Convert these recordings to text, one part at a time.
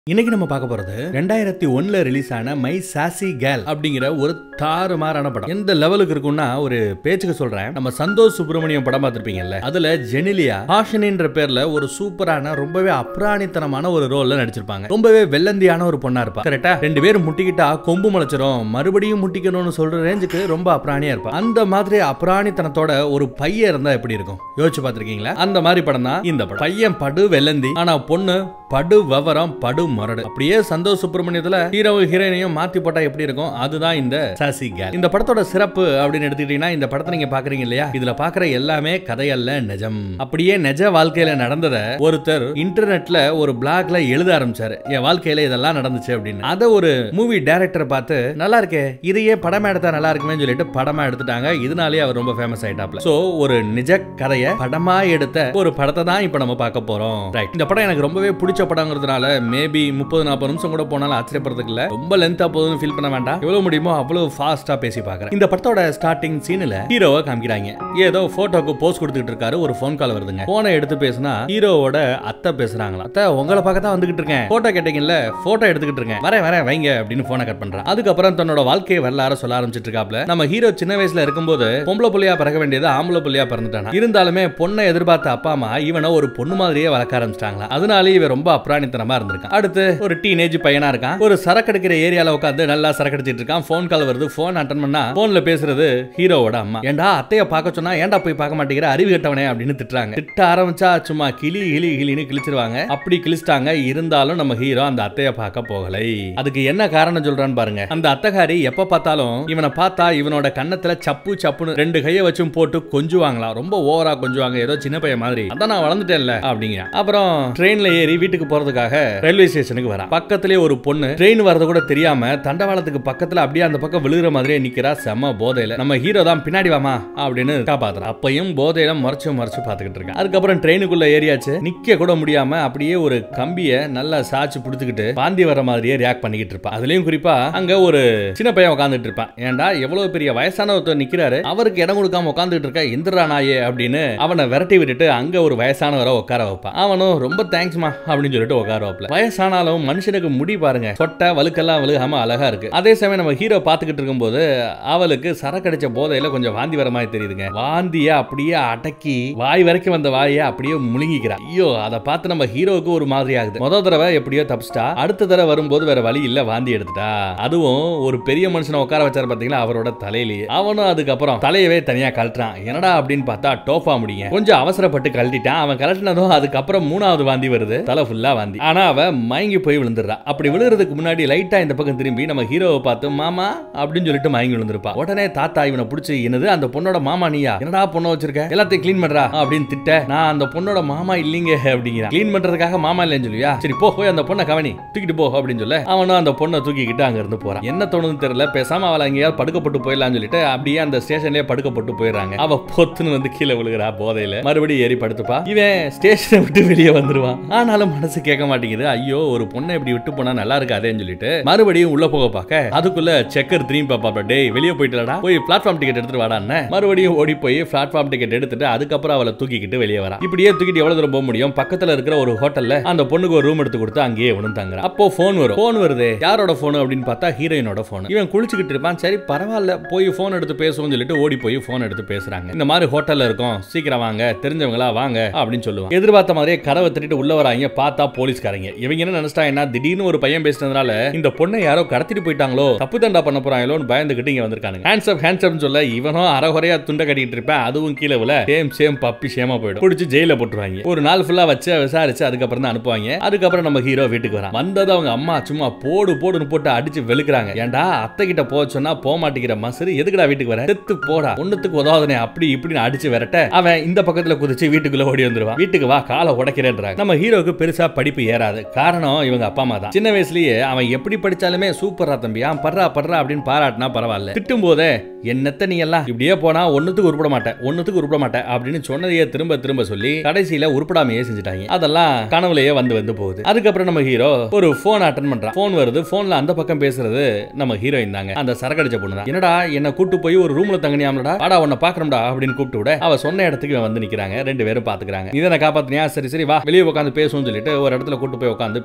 இன்னைக்கு நம்ம பார்க்க போறது ரெண்டாயிரத்தி ஒன்னுல ரிலீஸ் ஆன மை சாசி கேல் அப்படிங்கிற ஒரு தாறுமாறான படம் எந்த லெவலுக்கு இருக்கும்னா ஒரு பேச்சுக்கு சொல்றேன் நம்ம சந்தோஷ் சுப்பிரமணியம் படம் பார்த்திருப்பீங்கல்ல அதுல ஜெனிலியா ஹாஷனின்ற பேர்ல ஒரு சூப்பரான ரொம்பவே அப்ராணித்தனமான ஒரு ரோல்ல நடிச்சிருப்பாங்க ரொம்பவே வெள்ளந்தியான ஒரு பொண்ணா இருப்பா கரெக்டா ரெண்டு பேரும் முட்டிக்கிட்டா கொம்பு முளைச்சிரும் மறுபடியும் முட்டிக்கணும்னு சொல்ற ரேஞ்சுக்கு ரொம்ப அப்ராணியா இருப்பா அந்த மாதிரி அப்ராணித்தனத்தோட ஒரு பையன் இருந்தா எப்படி இருக்கும் யோசிச்சு பார்த்திருக்கீங்களா அந்த மாதிரி படம் தான் இந்த படம் பையன் படு வெள்ளந்தி ஆனா பொண்ணு படு விவரம் படு மொரடு அப்படியே சந்தோஷ் சுப்பிரமணியத்துல ஹீரோ ஹீரோயினையும் மாத்தி போட்டா எப்படி இருக்கும் அதுதான் இந்த சாசி கேல் இந்த படத்தோட சிறப்பு அப்படின்னு எடுத்துக்கிட்டீங்கன்னா இந்த படத்தை நீங்க பாக்குறீங்க இல்லையா இதுல பாக்குற எல்லாமே கதையல்ல நிஜம் அப்படியே நிஜ வாழ்க்கையில நடந்தத ஒருத்தர் இன்டர்நெட்ல ஒரு பிளாக்ல எழுத ஆரம்பிச்சாரு என் வாழ்க்கையில இதெல்லாம் நடந்துச்சு அப்படின்னு அத ஒரு மூவி டைரக்டர் பார்த்து நல்லா இருக்கே இதையே படமா எடுத்தா நல்லா இருக்குமே சொல்லிட்டு படமா எடுத்துட்டாங்க இதனாலேயே அவர் ரொம்ப ஃபேமஸ் ஆயிட்டாப்ல சோ ஒரு நிஜ கதைய படமா எடுத்த ஒரு படத்தை தான் இப்ப நம்ம பார்க்க போறோம் ரைட் இந்த படம் எனக்கு ரொம்பவே பிடிச்ச படங்கிறதுனால மேபி முப்பது நாற்பது நிமிஷம் கூட போனாலும் ஆச்சரியப்படுறதுக்கு இல்ல ரொம்ப லென்த்தா போதும் ஃபீல் பண்ண வேண்டாம் எவ்வளவு முடியுமோ அவ்வளவு ஃபாஸ்டா பேசி பார்க்கறேன் இந்த படத்தோட ஸ்டார்டிங் சீன்ல ஹீரோவை காமிக்கிறாங்க ஏதோ போட்டோக்கு போஸ் கொடுத்துட்டு இருக்காரு ஒரு ஃபோன் கால் வருதுங்க போனை எடுத்து பேசினா ஹீரோவோட அத்தை பேசுறாங்களா அத்தை உங்களை பார்க்க தான் வந்துகிட்டு இருக்கேன் போட்டோ கேட்டீங்கல்ல போட்டோ எடுத்துக்கிட்டு இருக்கேன் வரேன் வரேன் வைங்க அப்படின்னு போனை கட் பண்றான் அதுக்கப்புறம் தன்னோட வாழ்க்கையை வரலாறு சொல்ல ஆரம்பிச்சிட்டு இருக்காப்ல நம்ம ஹீரோ சின்ன வயசுல இருக்கும்போது பொம்பளை புள்ளையா பிறக்க வேண்டியது ஆம்பளை புள்ளையா பிறந்துட்டானா இருந்தாலுமே பொண்ணை எதிர்பார்த்த அப்பா அம்மா இவனை ஒரு பொண்ணு மாதிரியே வளர்க்க ஆரம்பிச்சிட்டாங்களா அதனாலே இவன் ரொம்ப அப்ராணித்தனமா இருந்திருக்கான் அடுத்து ஒரு டீனேஜ் பையனா இருக்கான் ஒரு சரக்கு அடிக்கிற ஏரியால உட்காந்து நல்லா சரக்கு அடிச்சிட்டு இருக்கான் ஃபோன் கால் வருது ஃபோன் அட்டன் பண்ணா போன்ல பேசுறது ஹீரோவோட அம்மா ஏன்டா அத்தைய பார்க்க சொன்னா ஏன்டா போய் பார்க்க மாட்டேங்கிற அறிவு கட்டவனே அப்படின்னு திட்டுறாங்க திட்ட ஆரம்பிச்சா சும்மா கிளி கிளி கிளின்னு கிழிச்சிருவாங்க அப்படி கிழிச்சிட்டாங்க இருந்தாலும் நம்ம ஹீரோ அந்த அத்தைய பார்க்க போகலை அதுக்கு என்ன காரணம் சொல்றான்னு பாருங்க அந்த அத்தகாரி எப்ப பார்த்தாலும் இவனை பார்த்தா இவனோட கன்னத்துல சப்பு சப்புன்னு ரெண்டு கையை வச்சும் போட்டு கொஞ்சுவாங்களாம் ரொம்ப ஓவரா கொஞ்சுவாங்க ஏதோ சின்ன பையன் மாதிரி அதான் நான் வளர்ந்துட்டேன்ல அப்படிங்க அப்புறம் ட்ரெயின்ல ஏறி வீட்டுக்கு போறதுக்காக ரயில்வே ஸ்டேஷனுக்கு வரான் பக்கத்திலே ஒரு பொண்ணு ட்ரெயின் வரது கூட தெரியாம தண்டவாளத்துக்கு பக்கத்துல அப்படியே அந்த பக்கம் விழுகிற மாதிரியே நிக்கிறா செம்ம போதையில நம்ம ஹீரோ தான் பின்னாடி வாமா அப்படின்னு காப்பாத்துறான் அப்பையும் போதையில மறைச்சு மறைச்சு பாத்துக்கிட்டு இருக்கான் அதுக்கப்புறம் ட்ரெயினுக்குள்ள ஏறியாச்சு நிக்க கூட முடியாம அப்படியே ஒரு கம்பிய நல்லா சாச்சு புடிச்சுக்கிட்டு வாந்தி வர மாதிரியே ரியாக்ட் பண்ணிக்கிட்டு இருப்பான் அதுலயும் குறிப்பா அங்க ஒரு சின்ன பையன் உட்காந்துட்டு இருப்பான் ஏன்டா எவ்வளவு பெரிய வயசான ஒருத்தர் நிக்கிறாரு அவருக்கு இடம் கொடுக்காம உட்காந்துட்டு இருக்க எந்திரா நாயே அப்படின்னு அவனை விரட்டி விட்டுட்டு அங்க ஒரு வயசானவரை உட்கார வைப்பான் அவனும் ரொம்ப தேங்க்ஸ்மா அப்படின்னு சொல்லிட்டு உட்கார வைப்பல வயசானாலும் மனுஷனுக்கு முடி பாருங்க சொட்டை வழுக்கெல்லாம் விழுகாம அழகா இருக்கு அதே சமயம் நம்ம ஹீரோ பாத்துக்கிட்டு இருக்கும்போது அவளுக்கு சரக்கடிச்ச போதையில கொஞ்சம் வாந்தி வர மாதிரி தெரியுதுங்க வாந்திய அப்படியே அடக்கி வாய் வரைக்கும் வந்த வாயை அப்படியே முழுங்கிக்கிறா ஐயோ அதை பார்த்து நம்ம ஹீரோவுக்கு ஒரு மாதிரி ஆகுது முத தடவை எப்படியோ தப்பிச்சிட்டா அடுத்த தடவை வரும்போது வேற வழி இல்ல வாந்தி எடுத்துட்டா அதுவும் ஒரு பெரிய மனுஷனை உட்கார வச்சாரு பாத்தீங்களா அவரோட தலையிலேயே அவனும் அதுக்கப்புறம் தலையவே தனியா கழட்டுறான் என்னடா அப்படின்னு பார்த்தா டோஃபா முடிங்க கொஞ்சம் அவசரப்பட்டு கழட்டிட்டான் அவன் கழட்டினதும் அதுக்கப்புறம் மூணாவது வாந்தி வருது தலை ஃபுல்லா வாந்தி ஆனா அவன் மயங்கி போய் விழுந்துடுறா அப்படி விழுறதுக்கு முன்னாடி லைட்டா இந்த பக்கம் திரும்பி நம்ம ஹீரோவை பார்த்து மாமா அப்படின்னு சொல்லிட்டு மயங்கி விழுந்திருப்பா உடனே தாத்தா இவனை பிடிச்சி என்னது அந்த பொண்ணோட மாமா நீயா என்னடா பொண்ணை வச்சிருக்க எல்லாத்தையும் க்ளீன் பண்றா அப்படின்னு திட்ட நான் அந்த பொண்ணோட மாமா இல்லீங்க அப்படிங்கிறான் க்ளீன் பண்றதுக்காக மாமா இல்லைன்னு சொல்லுவியா சரி போ போய் அந்த பொண்ணை கவனி தூக்கிட்டு போ அப்படின்னு சொல்ல அவனும் அந்த பொண்ணை தூக்கிக்கிட்டு அங்க இருந்து போறான் என்ன தோணுதுன்னு தெரியல பேசாம அவளை எங்கேயாவது படுக்கப்பட்டு போயிடலாம்னு சொல்லிட்டு அப்படியே அந்த ஸ்டேஷன்லயே படுக்கப்பட்டு போயிடுறாங்க அவ பொத்துன்னு வந்து கீழே விழுகிறா போதையில மறுபடியும் ஏறி படுத்துப்பா இவன் ஸ்டேஷனை விட்டு வெளியே வந்துருவான் ஆனாலும் மனசு கேட்க மாட்டேங்குது ஐயோ ஒரு பொண்ணை இப்படி விட்டு போனா நல்லா இருக்காதேன்னு சொல்லிட்டு மறுபடியும் உள்ள போக பார்க்க அதுக்குள்ள செக்கர் திரும்பி பாப்பா டேய் வெளியே போயிட்டுலடா போய் பிளாட்ஃபார்ம் டிக்கெட் எடுத்துட்டு வாடான்னு மறுபடியும் ஓடி போய் பிளாட்ஃபார்ம் டிக்கெட் எடுத்துட்டு அதுக்கப்புறம் அவளை தூக்கிக்கிட்டு வெளியே வரா இப்படியே தூக்கிட்டு எவ்வளவு தூரம் போக முடியும் பக்கத்துல இருக்கிற ஒரு ஹோட்டல்ல அந்த பொண்ணுக்கு ஒரு ரூம் எடுத்து கொடுத்து அங்கேயே இவனும் தங்குறான் அப்போ போன் வரும் போன் வருது யாரோட போன் அப்படின்னு பார்த்தா ஹீரோயினோட போன் இவன் குளிச்சுக்கிட்டு இருப்பான் சரி பரவாயில்ல போய் போன் எடுத்து பேசுவோம்னு சொல்லிட்டு ஓடி போய் போன் எடுத்து பேசுறாங்க இந்த மாதிரி ஹோட்டல்ல இருக்கோம் சீக்கிரம் வாங்க தெரிஞ்சவங்களா வாங்க அப்படின்னு சொல்லுவாங்க எதிர்பார்த்த மாதிரியே கதவை தட்டிட்டு உள்ள வராங்க பார்த்தா போலீஸ்காரங்க இவங்க என்ன நினைச்சிட்டாங்கன்னா திடீர்னு ஒரு பையன் பேசினதுனால இந்த பொண்ணை யாரோ கடத்திட்டு போயிட்டாங்களோ தப்பு தண்டா பண்ண போறாங்களோன்னு பயந்துகிட்டு இங்க வந்திருக்காங்க ஹேண்ட்ஸ் அப் ஹேண்ட்ஸ் அப் சொல்ல இவனும் அறகுறையா துண்டை கட்டிட்டு இருப்பேன் அதுவும் கீழே விழ சேம் சேம் பப்பி சேமா போயிடும் பிடிச்சி ஜெயில போட்டுருவாங்க ஒரு நாள் ஃபுல்லா வச்சு விசாரிச்சு அதுக்கப்புறம் தான் அனுப்புவாங்க அதுக்கப்புறம் நம்ம ஹீரோ வீட்டுக்கு வரான் வந்தது அவங்க அம்மா சும்மா போடு போடுன்னு போட்டு அடிச்சு வெளுக்குறாங்க ஏன்டா அத்தை கிட்ட போக சொன்னா போக மாட்டேங்கிற மசரு எதுக்குடா வீட்டுக்கு வர செத்து போடா ஒண்ணுத்துக்கு உதவாதனே அப்படி இப்படின்னு அடிச்சு விரட்ட அவன் இந்த பக்கத்துல குதிச்சு வீட்டுக்குள்ள ஓடி வந்துருவான் வீட்டுக்கு வா காலை உடைக்கிறேன்றாங்க நம்ம ஹீரோக்கு பெருசா படிப்பு ஏறாது காரணம் இவங்க அப்பா அம்மா தான் சின்ன வயசுலயே அவன் எப்படி படிச்சாலுமே சூப்பரா தம்பி அவன் படுறா படுறா அப்படின்னு பாராட்டினா பரவாயில்ல திட்டும் போதே என்னத்த நீ எல்லாம் இப்படியே போனா ஒண்ணுத்துக்கு உருப்பட மாட்டேன் ஒண்ணுத்துக்கு உருப்பட மாட்டேன் அப்படின்னு சொன்னதையே திரும்ப திரும்ப சொல்லி கடைசியில உருப்படாமையே செஞ்சுட்டாங்க அதெல்லாம் கனவுலயே வந்து வந்து போகுது அதுக்கப்புறம் நம்ம ஹீரோ ஒரு போன் அட்டன் பண்றான் போன் வருது போன்ல அந்த பக்கம் பேசுறது நம்ம ஹீரோயின் தாங்க அந்த சரக்கடிச்ச பொண்ணு தான் என்னடா என்ன கூட்டு போய் ஒரு ரூம்ல தங்கினியாமலடா வாடா உன்னை பாக்குறோம்டா அப்படின்னு கூப்பிட்டு விட அவ சொன்ன இடத்துக்கு இவன் வந்து நிக்கிறாங்க ரெண்டு பேரும் பாத்துக்கிறாங்க இதை நான் காப்பாத்தினியா சரி சரி வா வெளியே உட்காந்து பேசுவோம்னு சொல்லிட்டு ஒரு இடத்துல கூட்டு போய் உட்காந்து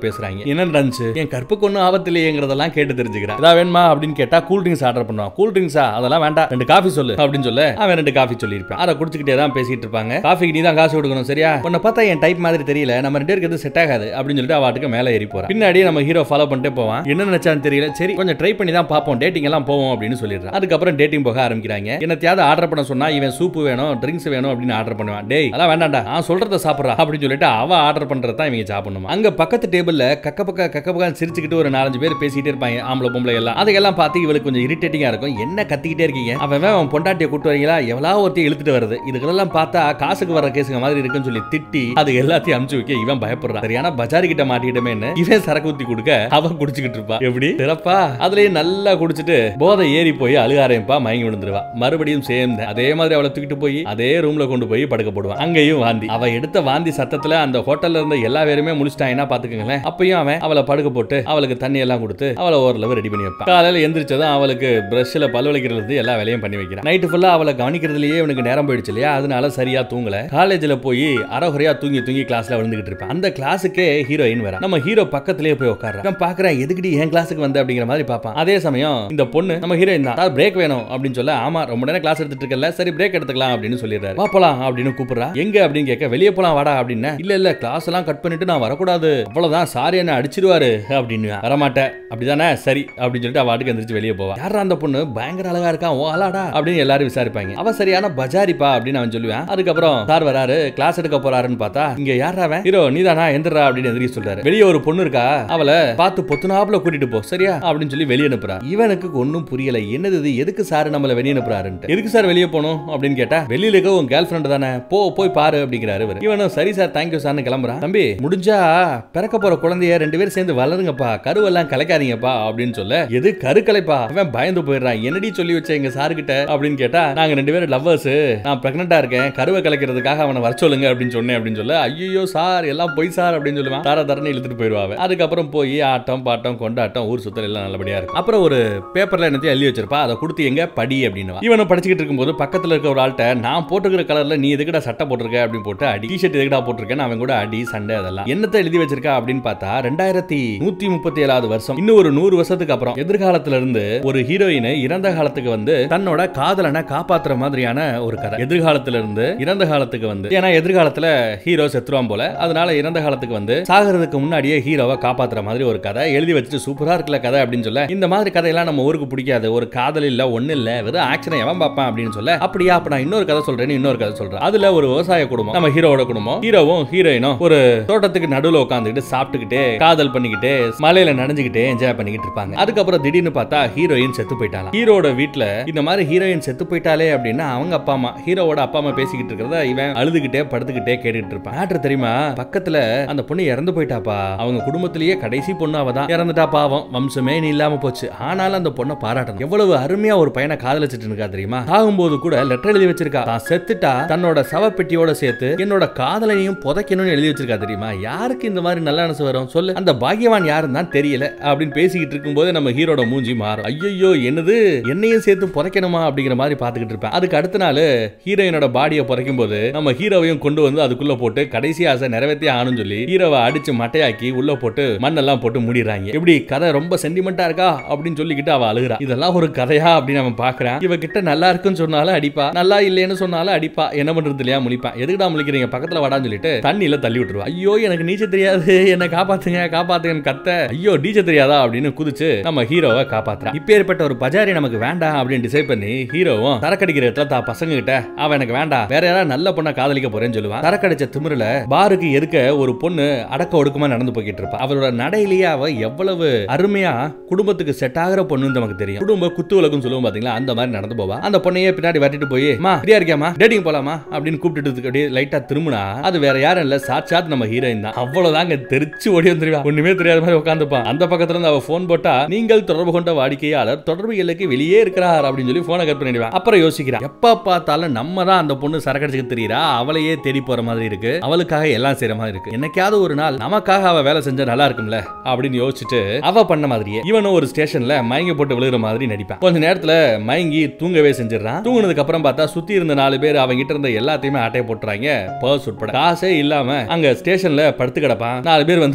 பேசுறாங்க என்ன நடந்துச்சு என் கற்புக்கு ஒன்றும் ஆபத்து இல்லையேங்கிறதெல்லாம் கேட்டு தெரிஞ்சுக்கிறேன் ஏதாவது வேணுமா அப்படின்னு கேட்டா கூல் ட்ரிங்க்ஸ் ஆர்டர் பண்ணுவான் கூல் ட்ரிங்க்ஸா அதெல்லாம் வேண்டாம் ரெண்டு காஃபி சொல்லு அப்படின்னு சொல்ல அவன் ரெண்டு காஃபி சொல்லியிருப்பான் அதை குடிச்சுக்கிட்டே தான் பேசிட்டு இருப்பாங்க காஃபிக்கு நீ தான் காசு கொடுக்கணும் சரியா உன்னை பார்த்தா என் டைப் மாதிரி தெரியல நம்ம ரெண்டு பேருக்கு எதுவும் செட் ஆகாது அப்படின்னு சொல்லிட்டு அவாட்டுக்கு மேலே ஏறி போறான் பின்னாடி நம்ம ஹீரோ ஃபாலோ பண்ணிட்டே போவான் என்ன நினைச்சான்னு தெரியல சரி கொஞ்சம் ட்ரை பண்ணி தான் பார்ப்போம் டேட்டிங் எல்லாம் போவோம் அப்படின்னு சொல்லிடுறான் அதுக்கப்புறம் டேட்டிங் போக ஆரம்பிக்கிறாங்க என்னத்தையாவது ஆர்டர் பண்ண சொன்னா இவன் சூப்பு வேணும் ட்ரிங்க்ஸ் வேணும் அப்படின்னு ஆர்டர் பண்ணுவான் டேய் அதெல்லாம் வேண்டாம்டா நான் சொல்றத சாப்பிட்றா அப்படின்னு சொல்லிட்டு அவ ஆர்டர் பண்றத தான் இவங்க சாப்பிடணும் அங்க பக்கத்து டேபிள்ல கக்க பக்க கக்க பக்கம் சிரிச்சுக்கிட்டு ஒரு நாலஞ்சு பேர் பேசிட்டே இருப்பாங்க ஆம்பளை பொம்பளை எல்லாம் அதையெல்லாம் பார்த்து இவளுக்கு கொஞ்சம் இரிட்டேட்டிங்கா இருக்கும் என்ன கத்திக்கிட்டே இருக்கீங்க அவன் அவன் பொண்டாட்டியை கூட்டு வரீங்களா எவ்வளவு ஒருத்தி இழுத்துட்டு வருது இதுக்கெல்லாம் பார்த்தா காசுக்கு வர கேஸுங்க மாதிரி இருக்குன்னு சொல்லி திட்டி அது எல்லாத்தையும் அமுச்சு வைக்க இவன் பயப்படுறான் சரியான பஜாரி கிட்ட மாட்டிக்கிட்டமேன்னு இவன் சரக்கு ஊத்தி கொடுக்க அவன் குடிச்சுக்கிட்டு இருப்பா எப்படி சிறப்பா அதுலயும் நல்லா குடிச்சிட்டு போதை ஏறி போய் அழுக ஆரம்பிப்பா மயங்கி விழுந்துருவா மறுபடியும் சேர்ந்து அதே மாதிரி அவளை தூக்கிட்டு போய் அதே ரூம்ல கொண்டு போய் படுக்க போடுவான் அங்கேயும் வாந்தி அவ எடுத்த வாந்தி சத்தத்துல அந்த ஹோட்டல்ல இருந்த எல்லா பேருமே முடிச்சிட்டாங்கன்னா பாத்துக்கங்களேன் அப்பயும் அவன் அவளை படுக்க போட்டு அவளுக்கு தண்ணி எல்லாம் கொடுத்து அவளை ஓரளவு ரெடி பண்ணி வைப்பான் காலையில எந்திரிச்சதும் அவளுக்கு பிரஷ்ல பல் வலிக்கிறது எல்லா வேலையும் பண்ணி வைக்கிறான் நைட்டு ஃபுல்லா அவளை கவனிக்கிறதுலயே இவனுக்கு நேரம் போயிடுச்சு இல்லையா அதனால சரியா தூங்கல காலேஜ்ல போய் அறகுறையா தூங்கி தூங்கி கிளாஸ்ல விழுந்துகிட்டு இருப்பான் அந்த கிளாஸுக்கே ஹீரோயின் வரா நம்ம ஹீரோ பக்கத்திலேயே போய் உட்கார்றான் நான் பாக்குறேன் எதுக்குடி என் கிளாஸுக்கு வந்த அப்படிங்கிற மாதிரி பார்ப்பான் அதே சமயம் இந்த பொண்ணு நம்ம ஹீரோயின் தான் பிரேக் வேணும் அப்படின்னு சொல்ல ஆமா ரொம்ப நேரம் கிளாஸ் எடுத்துட்டு இருக்கல சரி பிரேக் எடுத்துக்கலாம் அப்படின்னு சொல்லிடுறாரு வா போலாம் அப்படின்னு கூப்பிடுறா எங்க அப்படின்னு கேட்க வெளியே போலாம் வாடா அப்படின்னு இல்ல இல்ல கிளாஸ் எல்லாம் கட் பண்ணிட்டு நான் வரக்கூடாது அவ்வளவுதான் சாரி என்ன அடிச்சிருவாரு அப்படின்னு வரமாட்டேன் அப்படிதானே சரி அப்படின்னு சொல்லிட்டு அவ வாட்டுக்கு எந்திரிச்சு வெளியே போவா யாரா அந்த பொண்ணு பயங்கர அழகா இருக்கான் ஓ அலாடா அப்படின்னு எல்லாரும் விசாரிப்பாங்க அவ சரியான பஜாரிப்பா அப்படின்னு அவன் சொல்லுவான் அதுக்கப்புறம் சார் வராரு கிளாஸ் எடுக்க போறாருன்னு பார்த்தா இங்க யாரா அவன் ஹீரோ நீதானா எந்திரா அப்படின்னு எந்திரிக்க சொல்றாரு வெளியே ஒரு பொண்ணு இருக்கா அவளை பார்த்து பொத்துனாப்புல கூட்டிட்டு போ சரியா அப்படின்னு சொல்லி வெளியே அனுப்புறா இவனுக்கு ஒன்னும் புரியல என்னது இது எதுக்கு சார் நம்மள வெளியே அனுப்புறாருன்ட்டு எதுக்கு சார் வெளியே போகணும் அப்படின்னு கேட்டா வெளியில இருக்க உன் கேர்ள் ஃப்ரெண்ட் தானே போ போய் பாரு அப்படிங்கிறாரு இவரு இவனும் சரி சார் தேங்க்யூ சார்னு கிளம்புறான் தம்பி முடிஞ்சா பிறக்க போற குழந்தைய ரெண்டு பேரும் சேர்ந்து வளருங்கப்பா கருவெல்லாம் கலைக்காதீங்கப்பா அப்படின்னு சொல்ல எது கரு கலைப்பா அவன் பயந்து போயிடுறான் என்னடி சொல்லி வச்ச எங்க சார் கிட்ட அப்படின்னு கேட்டா நாங்க ரெண்டு பேரும் லவ்வர்ஸ் நான் பிரெக்னண்டா இருக்கேன் கருவை கலைக்கிறதுக்காக அவனை வர சொல்லுங்க அப்படின்னு சொன்னேன் அப்படின்னு சொல்ல ஐயோ சார் எல்லாம் போய் சார் அப்படின்னு சொல்லுவான் தார தரன்னு இழுத்துட்டு போயிடுவாங்க அதுக்கப்புறம் போய் ஆட்டம் பாட்டம் கொண்டாட்டம் ஊர் சுத்தல் எல்லாம் நல்லபடியா இருக்கும் அப்புறம் ஒரு பேப்பர்ல என்னத்தையும் எழுதி வச்சிருப்பா அதை கொடுத்து எங்க படி அப்படின்னு இவனை படிச்சுக்கிட்டு இருக்கும்போது பக்கத்துல இருக்க ஒரு ஆள்கிட்ட நான் போட்டுக்கிற கலர்ல நீ எதுக்குடா சட்டை போட்டிருக்க அப்படின்னு போட்டு அடி டிஷர்ட் எதுக்குடா போட்டிருக்கேன் அவன் கூட அடி சண்டை அதெல்லாம் என்னத்தை எழுதி வச்சிருக்கா அப்படின்னு பார்த்தா ரெண்டாயிரத்தி நூத்தி முப்பத்தி ஏழாவது வருஷம் இன்னும் ஒரு நூறு வருஷத்துக்கு அப்புறம் எதிர்காலத்துல இருந்து ஒரு ஹீரோயின் இறந்த காலத்துக்கு வந்து தன்னோட காதலனை காப்பாத்துற மாதிரியான ஒரு கதை எதிர்காலத்துல இருந்து இறந்த காலத்துக்கு வந்து ஏன்னா எதிர்காலத்துல ஹீரோ செத்துருவான் போல அதனால இறந்த காலத்துக்கு வந்து சாகிறதுக்கு முன்னாடியே ஹீரோவை காப்பாத்துற மாதிரி ஒரு கதை எழுதி வச்சுட்டு சூப்பரா இருக்குல்ல கதை அப்படின்னு சொல்ல இந்த மாதிரி கதையெல்லாம் நம்ம ஊருக்கு பிடிக்காது ஒரு காதல் இல்ல ஒண்ணு இல்ல வெறும் ஆக்ஷனை எவன் பார்ப்பான் அப்படின்னு சொல்ல அப்படியா அப்ப நான் இன்னொரு கதை சொல்றேன்னு இன்னொரு கதை சொல்றேன் அதுல ஒரு விவசாய குடும்பம் நம்ம ஹீரோவோட குடும்பம் ஹீரோவும் ஹீரோயினும் ஒரு தோட்டத்துக்கு நடுவுல உட்காந்துக்கிட்டு சாப்பிட்டுக்கிட்டே காதல் பண்ணிக்கிட்டே மலையில நனைஞ்சுக்கிட்டே என்ஜாய் பண்ணிக்கிட்டு இருப்பாங்க அதுக்கப்புறம் திடீர்னு பார்த்தா ஹீரோயின் செத்து போயிட்டாங்க ஹீரோட வீட்ல இந்த மாதிரி ஹீரோயின் செத்து போயிட்டாலே அப்படின்னா அவங்க அப்பா அம்மா ஹீரோவோட அப்பா அம்மா பேசிக்கிட்டு இருக்கிறத இவன் அழுதுகிட்டே படுத்துக்கிட்டே கேட்டுட்டு இருப்பான் மேட்ரு தெரியுமா பக்கத்துல அந்த பொண்ணு இறந்து போயிட்டாப்பா அவங்க குடும்பத்திலேயே கடைசி பொண்ணு அவ தான் இறந்துட்டா பாவம் வம்சமே நீ இல்லாம போச்சு ஆனாலும் அந்த பொண்ணை பாராட்டணும் எவ்வளவு அருமையா ஒரு பையனை காதலிச்சிட்டு இருக்கா தெரியுமா ஆகும்போது கூட லெட்டர் எழுதி வச்சிருக்கா தான் செத்துட்டா தன்னோட சவப்பெட்டியோட சேர்த்து என்னோட காதலனையும் புதைக்கணும்னு எழுதி வச்சிருக்கா தெரியுமா யாருக்கு இந்த மாதிரி நல்ல மனசு வரும் சொல்லு அந்த பாக்கியவான் யாருன்னு தான் தெரியல அப்படின்னு பேசிக்கிட்டு இருக்கும்போது நம்ம ஹீரோட மூஞ்சி மாறும் ஐயோ என்னது என்னையும் சேர்த்து புதைக்கணுமா அப்படிங்கிற மாதிரி பாத்துக்கிட்டு இருப்பேன் அதுக்கு அடுத்த நாள் ஹீரோயினோட பாடியை புதைக்கும் போது நம்ம ஹீரோவையும் கொண்டு வந்து அதுக்குள்ள போட்டு கடைசி ஆசை நிறைவேற்றியே ஆகணும்னு சொல்லி ஹீரோவை அடிச்சு மட்டையாக்கி உள்ள போட்டு மண்ணெல்லாம் போட்டு மூடிடுறாங்க எப்படி கதை ரொம்ப சென்டிமெண்டா இருக்கா அப்படின்னு சொல்லிக்கிட்டு அவ அழுகுறா இதெல்லாம் ஒரு கதையா அப்படின்னு அவன் பாக்குறான் இவ கிட்ட நல்லா இருக்குன்னு சொன்னாலும் அடிப்பா நல்லா இல்லைன்னு சொன்னாலும் அடிப்பா என்ன பண்றது இல்லையா முழிப்பான் எதுக்குடா முழிக்கிறீங்க பக்கத்துல வாடான்னு சொல்லிட்டு தண்ணியில தள்ளி விட்டுருவா ஐயோ எனக்கு நீச்சல் தெரியாது என்ன காப்பாத்துங்க காப்பாத்துங்கன்னு கத்த ஐயோ நீச்சல் தெரியாதா அப்படின்னு குதிச்சு நம்ம ஹீரோவை காப்பாத்துறான் இப்பேற்பட்ட ஒரு பஜாரி நமக்கு வேண்டாம் அப்படின்னு டிசைட் பண்ணி ஹீரோவும் சரக்கடிக்கிற இடத்துல தான் பசங்க கிட்ட அவன் எனக்கு வேண்டாம் வேற யாராவது நல்ல பொண்ணை காதலிக்க போறேன்னு சொல்லுவான் சரக்கடிச்ச திமிருல பாருக்கு எதுக்க ஒரு பொண்ணு அடக்க ஒடுக்கமா நடந்து போய்கிட்டு இருப்பா அவளோட நடையிலேயே அவ எவ்வளவு அருமையா குடும்பத்துக்கு செட் ஆகிற பொண்ணுன்னு நமக்கு தெரியும் குடும்ப குத்து விளக்குன்னு சொல்லுவோம் பாத்தீங்களா அந்த மாதிரி நடந்து போவா அந்த பொண்ணையே பின்னாடி வரட்டிட்டு போய் மா ஃப்ரீயா இருக்கியாமா டேட்டிங் போலாமா அப்படின்னு கூப்பிட்டு அப்படியே லைட்டா திரும்பினா அது வேற யாரும் இல்ல சாட்சாத் நம்ம ஹீரோயின் தான் அவ்வளவுதாங்க தெரிச்சு ஓடி வந்துருவா ஒண்ணுமே தெரியாத மாதிரி உட்காந்துப்பான் அந்த பக்கத்துல இருந்து அவ போன் போட்டா நீங்கள் தொடர்பு கொண்ட வாடிக்கையாளர் தொடர்பு எல்லைக்கு வெளியே இருக்கிறார் அப்படின்னு சொல்லி போனை கட் பண்ணிடுவான் அப்புறம் யோசிக்கிறான் எப்ப பார்த்தாலும் நம்ம தான் அந்த பொண்ணு சரக்கடிச்சுக்க தெரியுறா அவளையே தேடி போற மாதிரி இருக்கு அவளுக்காக எல்லாம் செய்யற மாதிரி இருக்கு என்னைக்காவது ஒரு நாள் நமக்காக அவ வேலை செஞ்சா நல்லா இருக்கும்ல அப்படின்னு யோசிச்சுட்டு அவ பண்ண மாதிரியே இவனும் ஒரு ஸ்டேஷன்ல மயங்கி போட்டு விழுகிற மாதிரி நடிப்பான் கொஞ்ச நேரத்துல மயங்கி தூங்கவே செஞ்சிடறான் தூங்குனதுக்கு அப்புறம் பார்த்தா சுத்தி இருந்த நாலு பேர் அவங்க கிட்ட இருந்த எல்லாத்தையுமே ஆட்டைய போட்டுறாங்க பர்ஸ் உட்பட காசே இல்லாம அங்க ஸ்டேஷன்ல படுத்து கிடப்பான் நாலு பேர் வந்து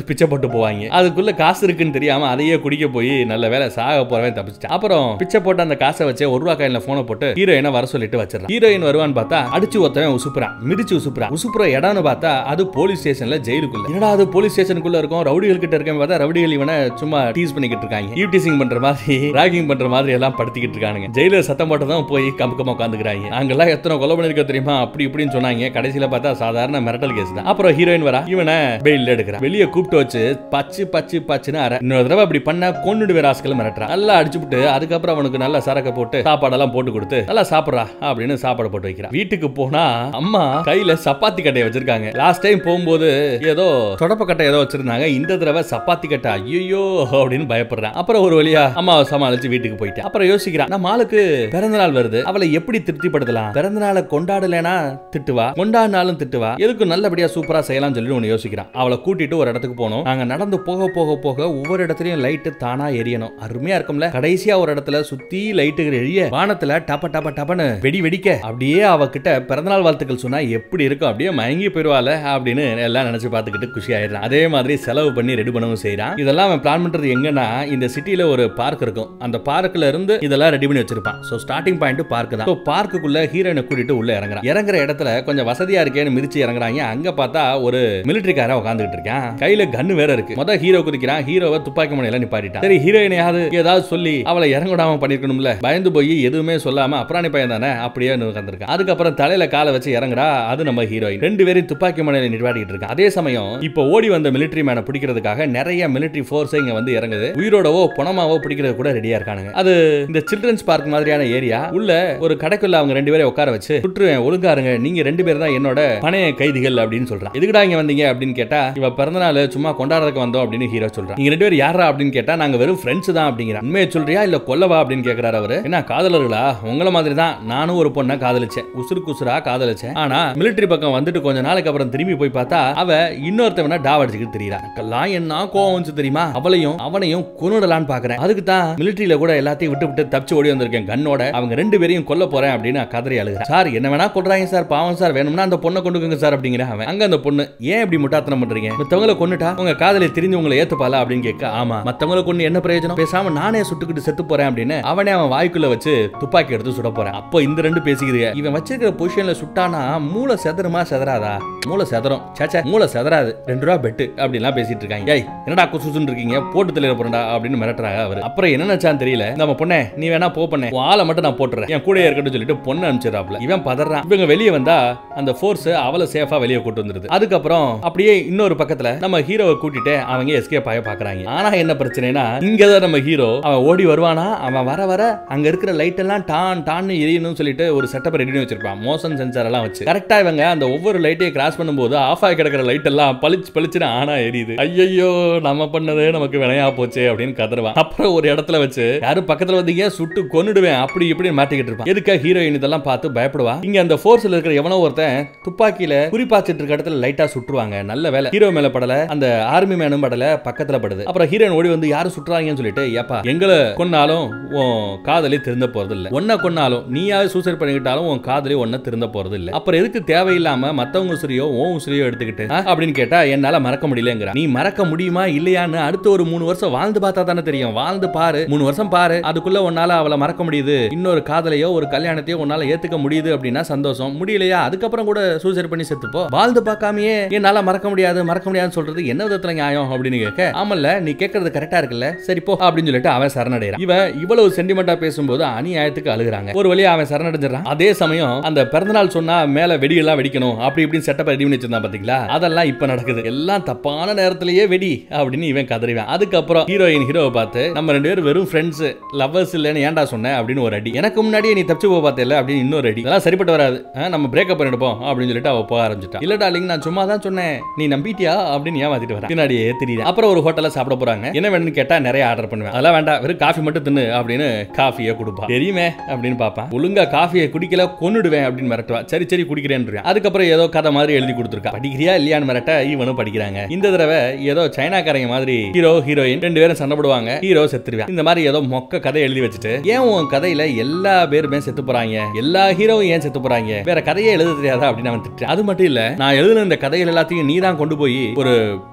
வந்து பிச்சை போட்டு போவாங்க அதுக்குள்ள காசு இருக்குன்னு தெரியாம அதையே குடிக்க போய் நல்ல வேலை சாக போறவன் தப்பிச்சிட்டான் அப்புறம் பிச்சை போட்டு அந்த காசை வச்சு ஒரு ரூபா காயில போனை போட்டு ஹீரோயினை வர சொல்லிட்டு வச்சிடறான் ஹீரோயின் வருவான்னு பார்த்தா அடிச்சு ஒருத்தவன் உசுப்புறான் மிதிச்சு உசுப்புறான் உசுப்புற இடம்னு பார்த்தா அது போலீஸ் ஸ்டேஷன்ல ஜெயிலுக்குள்ள என்னடா அது போலீஸ் ஸ்டேஷனுக்குள்ள இருக்கும் ரவுடிகள் கிட்ட இருக்கேன் பார்த்தா ரவுடிகள் இவனை சும்மா டீஸ் பண்ணிக்கிட்டு இருக்காங்க ஈவ் டீசிங் பண்ற மாதிரி ராகிங் பண்ற மாதிரி எல்லாம் படுத்திக்கிட்டு இருக்கானுங்க ஜெயிலர் சத்தம் போட்டதும் போய் கமுக்கமா உட்காந்துக்கிறாங்க நாங்கெல்லாம் எத்தனை கொலை பண்ணிருக்க தெரியுமா அப்படி இப்படின்னு சொன்னாங்க கடைசியில பார்த்தா சாதாரண மிரட்டல் கேஸ் தான் அப்புறம் ஹீரோயின் வரா இவனை பெயில் எடுக்கிறான் வெளியே கூப்பிட்டு வச்சு பச்சு பச்சு பச்சுன்னு அரை இன்னொரு தடவை அப்படி பண்ண கொண்டுடு ராஸ்கல் மிரட்டுறான் நல்லா அடிச்சுட்டு அதுக்கப்புறம் அவனுக்கு நல்ல சரக்கு போட்டு சாப்பாடெல்லாம் போட்டு கொடுத்து நல்லா சாப்பிடுறா அப்படின்னு சாப்பாடு போட்டு வைக்கிறான் வீட்டுக்கு போனா அம்மா கையில சப்பாத்தி கட்டையை வச்சிருக்காங்க லாஸ்ட் டைம் போகும்போது ஏதோ தொடப்ப கட்டை ஏதோ வச்சிருந்தாங்க இந்த தடவை சப்பாத்தி கட்டை ஐயோ அப்படின்னு பயப்படுறான் அப்புறம் ஒரு வழியா அம்மாவை சமாளிச்சு வீட்டுக்கு போயிட்டேன் அப்புறம் யோசிக்கிறான் நம்ம ஆளுக்கு பிறந்த நாள் வருது அவளை எப்படி திருப்திப்படுத்தலாம் பிறந்த நாளை கொண்டாடலைனா திட்டுவா கொண்டாடினாலும் திட்டுவா எதுக்கு நல்லபடியா சூப்பரா செய்யலாம் சொல்லி ஒன்னு யோசிக்கிறான் அவளை கூட்டிட்டு ஒரு இடத்துக்கு போனோம் நாங்க நடந்து போக போக போக ஒவ்வொரு இடத்துலயும் லைட் தானா எரியணும் அருமையா இருக்கும்ல கடைசியா ஒரு இடத்துல சுத்தி லைட்டுகள் எரிய வானத்துல டப்ப டப்ப டப்பன்னு வெடி வெடிக்க அப்படியே அவகிட்ட பிறந்தநாள் வாழ்த்துக்கள் சொன்னா எப்படி இருக்கும் அப்படியே மயங்கி போயிருவாள அப்படின்னு எல்லாம் நினைச்சு பார்த்துக்கிட்டு குஷி ஆயிடுறான் அதே மாதிரி செலவு பண்ணி ரெடி பண்ணவும் செய்யறான் இதெல்லாம் அவன் பிளான் பண்றது எங்கன்னா இந்த சிட்டில ஒரு பார்க் இருக்கும் அந்த பார்க்ல இருந்து இதெல்லாம் ரெடி பண்ணி வச்சிருப்பான் சோ ஸ்டார்டிங் பாயிண்ட் பார்க் தான் பார்க்குக்குள்ள ஹீரோயினை கூட்டிட்டு உள்ள இறங்குறான் இறங்குற இடத்துல கொஞ்சம் வசதியா இருக்கேன்னு மிதிச்சு இறங்குறாங்க அங்க பார்த்தா ஒரு மிலிட்டரிக்காரன் உட்காந்துட்டு இருக்கான் கையில கன்னு வேற இருக்கு முத ஹீரோ குதிக்கிறான் ஹீரோவை துப்பாக்கி முனையில நிப்பாட்டிட்டான் சரி ஹீரோயினையாவது ஏதாவது சொல்லி அவளை இறங்க விடாம பண்ணிருக்கணும்ல பயந்து போய் எதுவுமே சொல்லாம அப்புறாணி பையன் தானே அப்படியே உட்காந்துருக்கான் அதுக்கப்புறம் தலையில காலை வச்சு இறங்குறா அது நம்ம ஹீரோயின் ரெண்டு பேரும் துப்பாக்கி முனையில நிப்பாட்டிட்டு இருக்கான் அதே சமயம் இப்போ ஓடி வந்த மிலிட்டரி மேனை பிடிக்கிறதுக்காக நிறைய மிலிட்டரி ஃபோர்ஸ் இங்க வந்து இறங்குது உயிரோடவோ பணமாவோ பிடிக்கிறது கூட ரெடியா இருக்கானுங்க அது இந்த சில்ட்ரன்ஸ் பார்க் மாதிரியான ஏரியா உள்ள ஒரு கடைக்குள்ள அவங்க ரெண்டு பேரை உட்கார வச்சு சுற்றுவேன் ஒழுங்காருங்க நீங்க ரெண்டு பேர் தான் என்னோட பணைய கைதிகள் அப்படின்னு சொல்றான் எதுக்குடா இங்க வந்தீங்க அப்படின்னு கேட்டா இவ பிறந்த நாள் சும்மா கொண்டாடுறதுக்கு வந்தோம் அப்படின்னு ஹீரோ சொல்றான் நீங்க ரெண்டு பேர் யாரா அப்படின்னு கேட்டா நாங்க வெறும் ஃப்ரெண்ட்ஸ் தான் அப்படிங்கிறான் உண்மையை சொல்றியா இல்ல கொல்லவா அப்படின்னு கேக்குறாரு அவரு என்ன காதலர்களா உங்கள மாதிரி தான் நானும் ஒரு பொண்ணை காதலிச்சேன் உசுருக்கு உசுரா காதலிச்சேன் ஆனா மிலிட்டரி பக்கம் வந்துட்டு கொஞ்ச நாளைக்கு அப்புறம் திரும்பி போய் பார்த்தா அவ இன்னொருத்தவன டாவ் அடிச்சுக்கிட்டு தெரியுறா எனக்கெல்லாம் என்ன கோவம் வந்துச்சு தெரியுமா அவளையும் அவனையும் கொன்னுடலான்னு பாக்குறேன் அதுக்கு தான் மிலிட்டரியில கூட எல்லாத்தையும் விட்டு விட்டு தப்பிச்சு ஓடி வந்திருக்கேன் கண்ணோட அவங்க ரெண்டு பேரையும் கொல்ல போறேன் அப்படின்னு கதறி அழுகிறேன் சார் என்ன வேணா கொள்றாங்க சார் பாவம் சார் வேணும்னா அந்த பொண்ணை கொண்டுக்கோங்க சார் அப்படிங்கிற அவன் அங்க அந்த பொண்ணு ஏன் இப்படி முட்டாத்தனம் பண்றீங்க மத்தவங்களை கொன்னுட்டா உங்க காதலை தெரிஞ்சு உங்களை ஏத்துப்பாளா அப்படின்னு கேட்க ஆமா மத்தவங்களை கொண்டு என்ன பிரயோஜனம் பேசாம நானே சுட்டுக்கிட்டு செத்து போறேன் அப்படின்னு அவனே அவன் வாய்க்குள்ள வச்சு துப்பாக்கி எடுத்து சுட போறேன் அப்போ இந்த ரெண்டு பேசிக்குது இவன் வச்சிருக்கிற பொசிஷன்ல சுட்டானா மூளை செதறுமா செதறாதா மூளை செதறும் சேச்சா மூளை செதறாது ரெண்டு ரூபா பெட்டு அப்படிலாம் பேசிட்டு இருக்காங்க ஏய் என்னடா குசுசுன்னு இருக்கீங்க போட்டு தெளிய போறா அப்படின்னு மிரட்டுறாங்க அவர் அப்புறம் என்ன நினைச்சான்னு தெரியல நம்ம பொண்ணே நீ வேணா போ பண்ண உன் ஆளை மட்டும் நான் போட்டுறேன் என் கூட இருக்கட்டும் சொல்லிட்டு பொண்ணு அனுப்பிச்சிடறாப்ல இவன் பதறான் இவங்க வெளியே வந்தா அந்த ஃபோர்ஸ் அவளை சேஃபா வெளியே கூட்டு வந்துருது அதுக்கப்புறம் அப்படியே இன்னொரு பக்கத்துல நம்ம ஹீரோவை கூட்டிட்டு அவங்க எஸ்கேப் ஆக பாக்குறாங்க ஆனா என்ன பிரச்சனைனா இங்கதான் நம்ம ஹீரோ அவன் ஓடி வருவானா அவன் வர வர அங்க இருக்கிற லைட் எல்லாம் டான் டான்னு எரியணும்னு சொல்லிட்டு ஒரு செட்டப் ரெடி பண்ணி வச்சிருப்பான் மோஷன் சென்சார் எல்லாம் வச்சு கரெக்டா இவங்க அந்த ஒவ்வொரு லைட்டையும் கிராஸ் பண்ணும்போது ஆஃப் ஆகி கிடக்கிற லைட் எல்லாம் பளிச்சு பளிச்சுன்னு ஆனா எரியுது ஐயோ நம்ம பண்ணது நமக்கு வினையா போச்சு அப்படின்னு கதறுவான் அப்புறம் ஒரு இடத்துல வச்சு யாரும் பக்கத்துல வந்தீங்க சுட்டு கொன்னுடுவேன் அப்படி இப்படி மாட்டிக்கிட்டு இருப்பான் எதுக்கா ஹீரோயின் இதெல்லாம் பார்த்து பயப்படுவா இங்க அந்த ஃபோர்ஸ்ல இருக்கிற எவனோ ஒருத்தன் துப்பாக்கியில குறிப்பாச்சிட்டு இருக்க இடத்துல லைட்டா சுட்டுருவாங்க நல்ல வேலை ஹீரோ மேல படல அந்த ஆர்மி மேனும் படல பக்கத்துல படுது அப்புறம் ஹீரோயின் ஓடி வந்து யாரும் சுட்டுறாங்கன்னு சொல்லிட்டு ஏப்பா எங்களை கொன்னாலும் உன் காதலி திருந்த போறது இல்ல ஒன்ன கொன்னாலும் நீயாவது சூசைட் பண்ணிக்கிட்டாலும் உன் காதலி ஒன்ன திருந்த போறது இல்ல அப்புறம் எதுக்கு தேவையில்லாம மத்தவங்க உசிரியோ உன் உசிரியோ எடுத்துக்கிட்டு ஆ? அப்படின்னு கேட்டா என்னால மறக்க முடியலங்கிற நீ மறக்க முடியுமா இல்லையான்னு அடுத்த ஒரு மூணு வருஷம் வாழ்ந்து பார்த்தா தானே தெரியும் வாழ்ந்து பாரு மூணு வருஷம் பாரு அதுக்குள்ள உன்னால அவளை மறக்க முடியுது இன்னொரு காதலையோ ஒரு கல்யாணத்தையோ உன்னால ஏத்துக்க முடியுது அப்படின்னா சந்தோஷம் முடியலையா அதுக்கப்புறம் கூட சூசைட் பண்ணி செத்துப்போ வாழ்ந்து பார்க்காமயே என்னால மறக்க முடியாது மறக்க முடியாதுன்னு சொல்றது என்ன விதத்துல நியாயம் அப்படின்னு கேட்க ஆமல்ல நீ கேட்கறது கரெக்டா இருக்குல்ல சரி போ அப்படின்னு சொல்லிட்டு அவன் சரணடைறான் இவன் இவ்வளவு சென்டிமெண்டா பேசும்போது அநியாயத்துக்கு அழுகுறாங்க ஒரு வழியா அவன் சரணடைஞ்சிடறான் அதே சமயம் அந்த பிறந்தநாள் சொன்னா மேல வெடியெல்லாம் வெடிக்கணும் அப்படி இப்படின்னு செட்டப் ரெடி பண்ணி வச்சிருந்தான் பாத்தீங்களா அதெல்லாம் இப்ப நடக்குது எல்லாம் தப்பான நேரத்திலேயே வெடி அப்படின்னு இவன் கதறிவான் அதுக்கப்புறம் ஹீரோயின் ஹீரோவை பார்த்து நம்ம ரெண்டு பேரும் வெறும் ஃப்ரெண்ட்ஸ் லவ்வர்ஸ் இல்லைன்னு ஏன்டா சொன்ன அப்படின்னு ஒரு அடி எனக்கு முன்னாடியே நீ தப்பிச்சு போக பார்த்தல அப்படின்னு இன்னொரு அடி இதெல்லாம் சரிப்பட்டு வராது ஆ, நம்ம பிரேக்கப் பண்ணிடுப்போம் அப்படின்னு சொல்லிட்டு அவ போக ஆரம்பிச்சிட்டா இல்ல டார்லிங் நான் சும்மா தான் சொன்னேன் நீ நம்பிட்டியா அப்படின்னு ஏமாத்திட்டு வரேன் பின்னாடியே தெரியுது அப்புறம் ஒரு ஹோட்டல்ல சாப்பிட போறாங்க என்ன வேணும்னு கேட்டா நிறைய ஆர்டர் பண்ணுவேன் அதெல்லாம் வேண்டாம் வெறும் காஃபி மட்டும் தின்னு அப்படின்னு காஃபியை கொடுப்பா தெரியுமே அப்படின்னு பாப்பேன் ஒழுங்கா காஃபியை குடிக்கல கொன்னுடுவேன் அப்படின்னு மிரட்டுவா சரி சரி குடிக்கிறேன் அதுக்கப்புறம் ஏதோ கதை மாதிரி எழுதி கொடுத்துருக்கா படிக்கிறியா இல்லையான்னு மிரட்ட இவனும் படிக்கிறாங்க இந்த தடவை ஏதோ சைனாக்காரங்க மாதிரி ஹீரோ ஹீரோயின் ரெண்டு பேரும் சண்டை போடுவாங்க ஹீரோ செத்துருவான் இந்த மாதிரி ஏதோ மொக்க கதை எழுதி வச்சுட்டு ஏன் உன் கதையில எல்லா பேருமே செத்து போறாங்க எல்லா ஹீரோவும் ஏன் செத்து போறாங்க வேற கதையே எழுத தெரியாதா அப்படின்னு அவன் திட்டு அது மட்டும் இல்ல நான் எழுதின இந்த கதைகள் எல்லாத்தையும் நீ தான் கொண்டு போய் ஒரு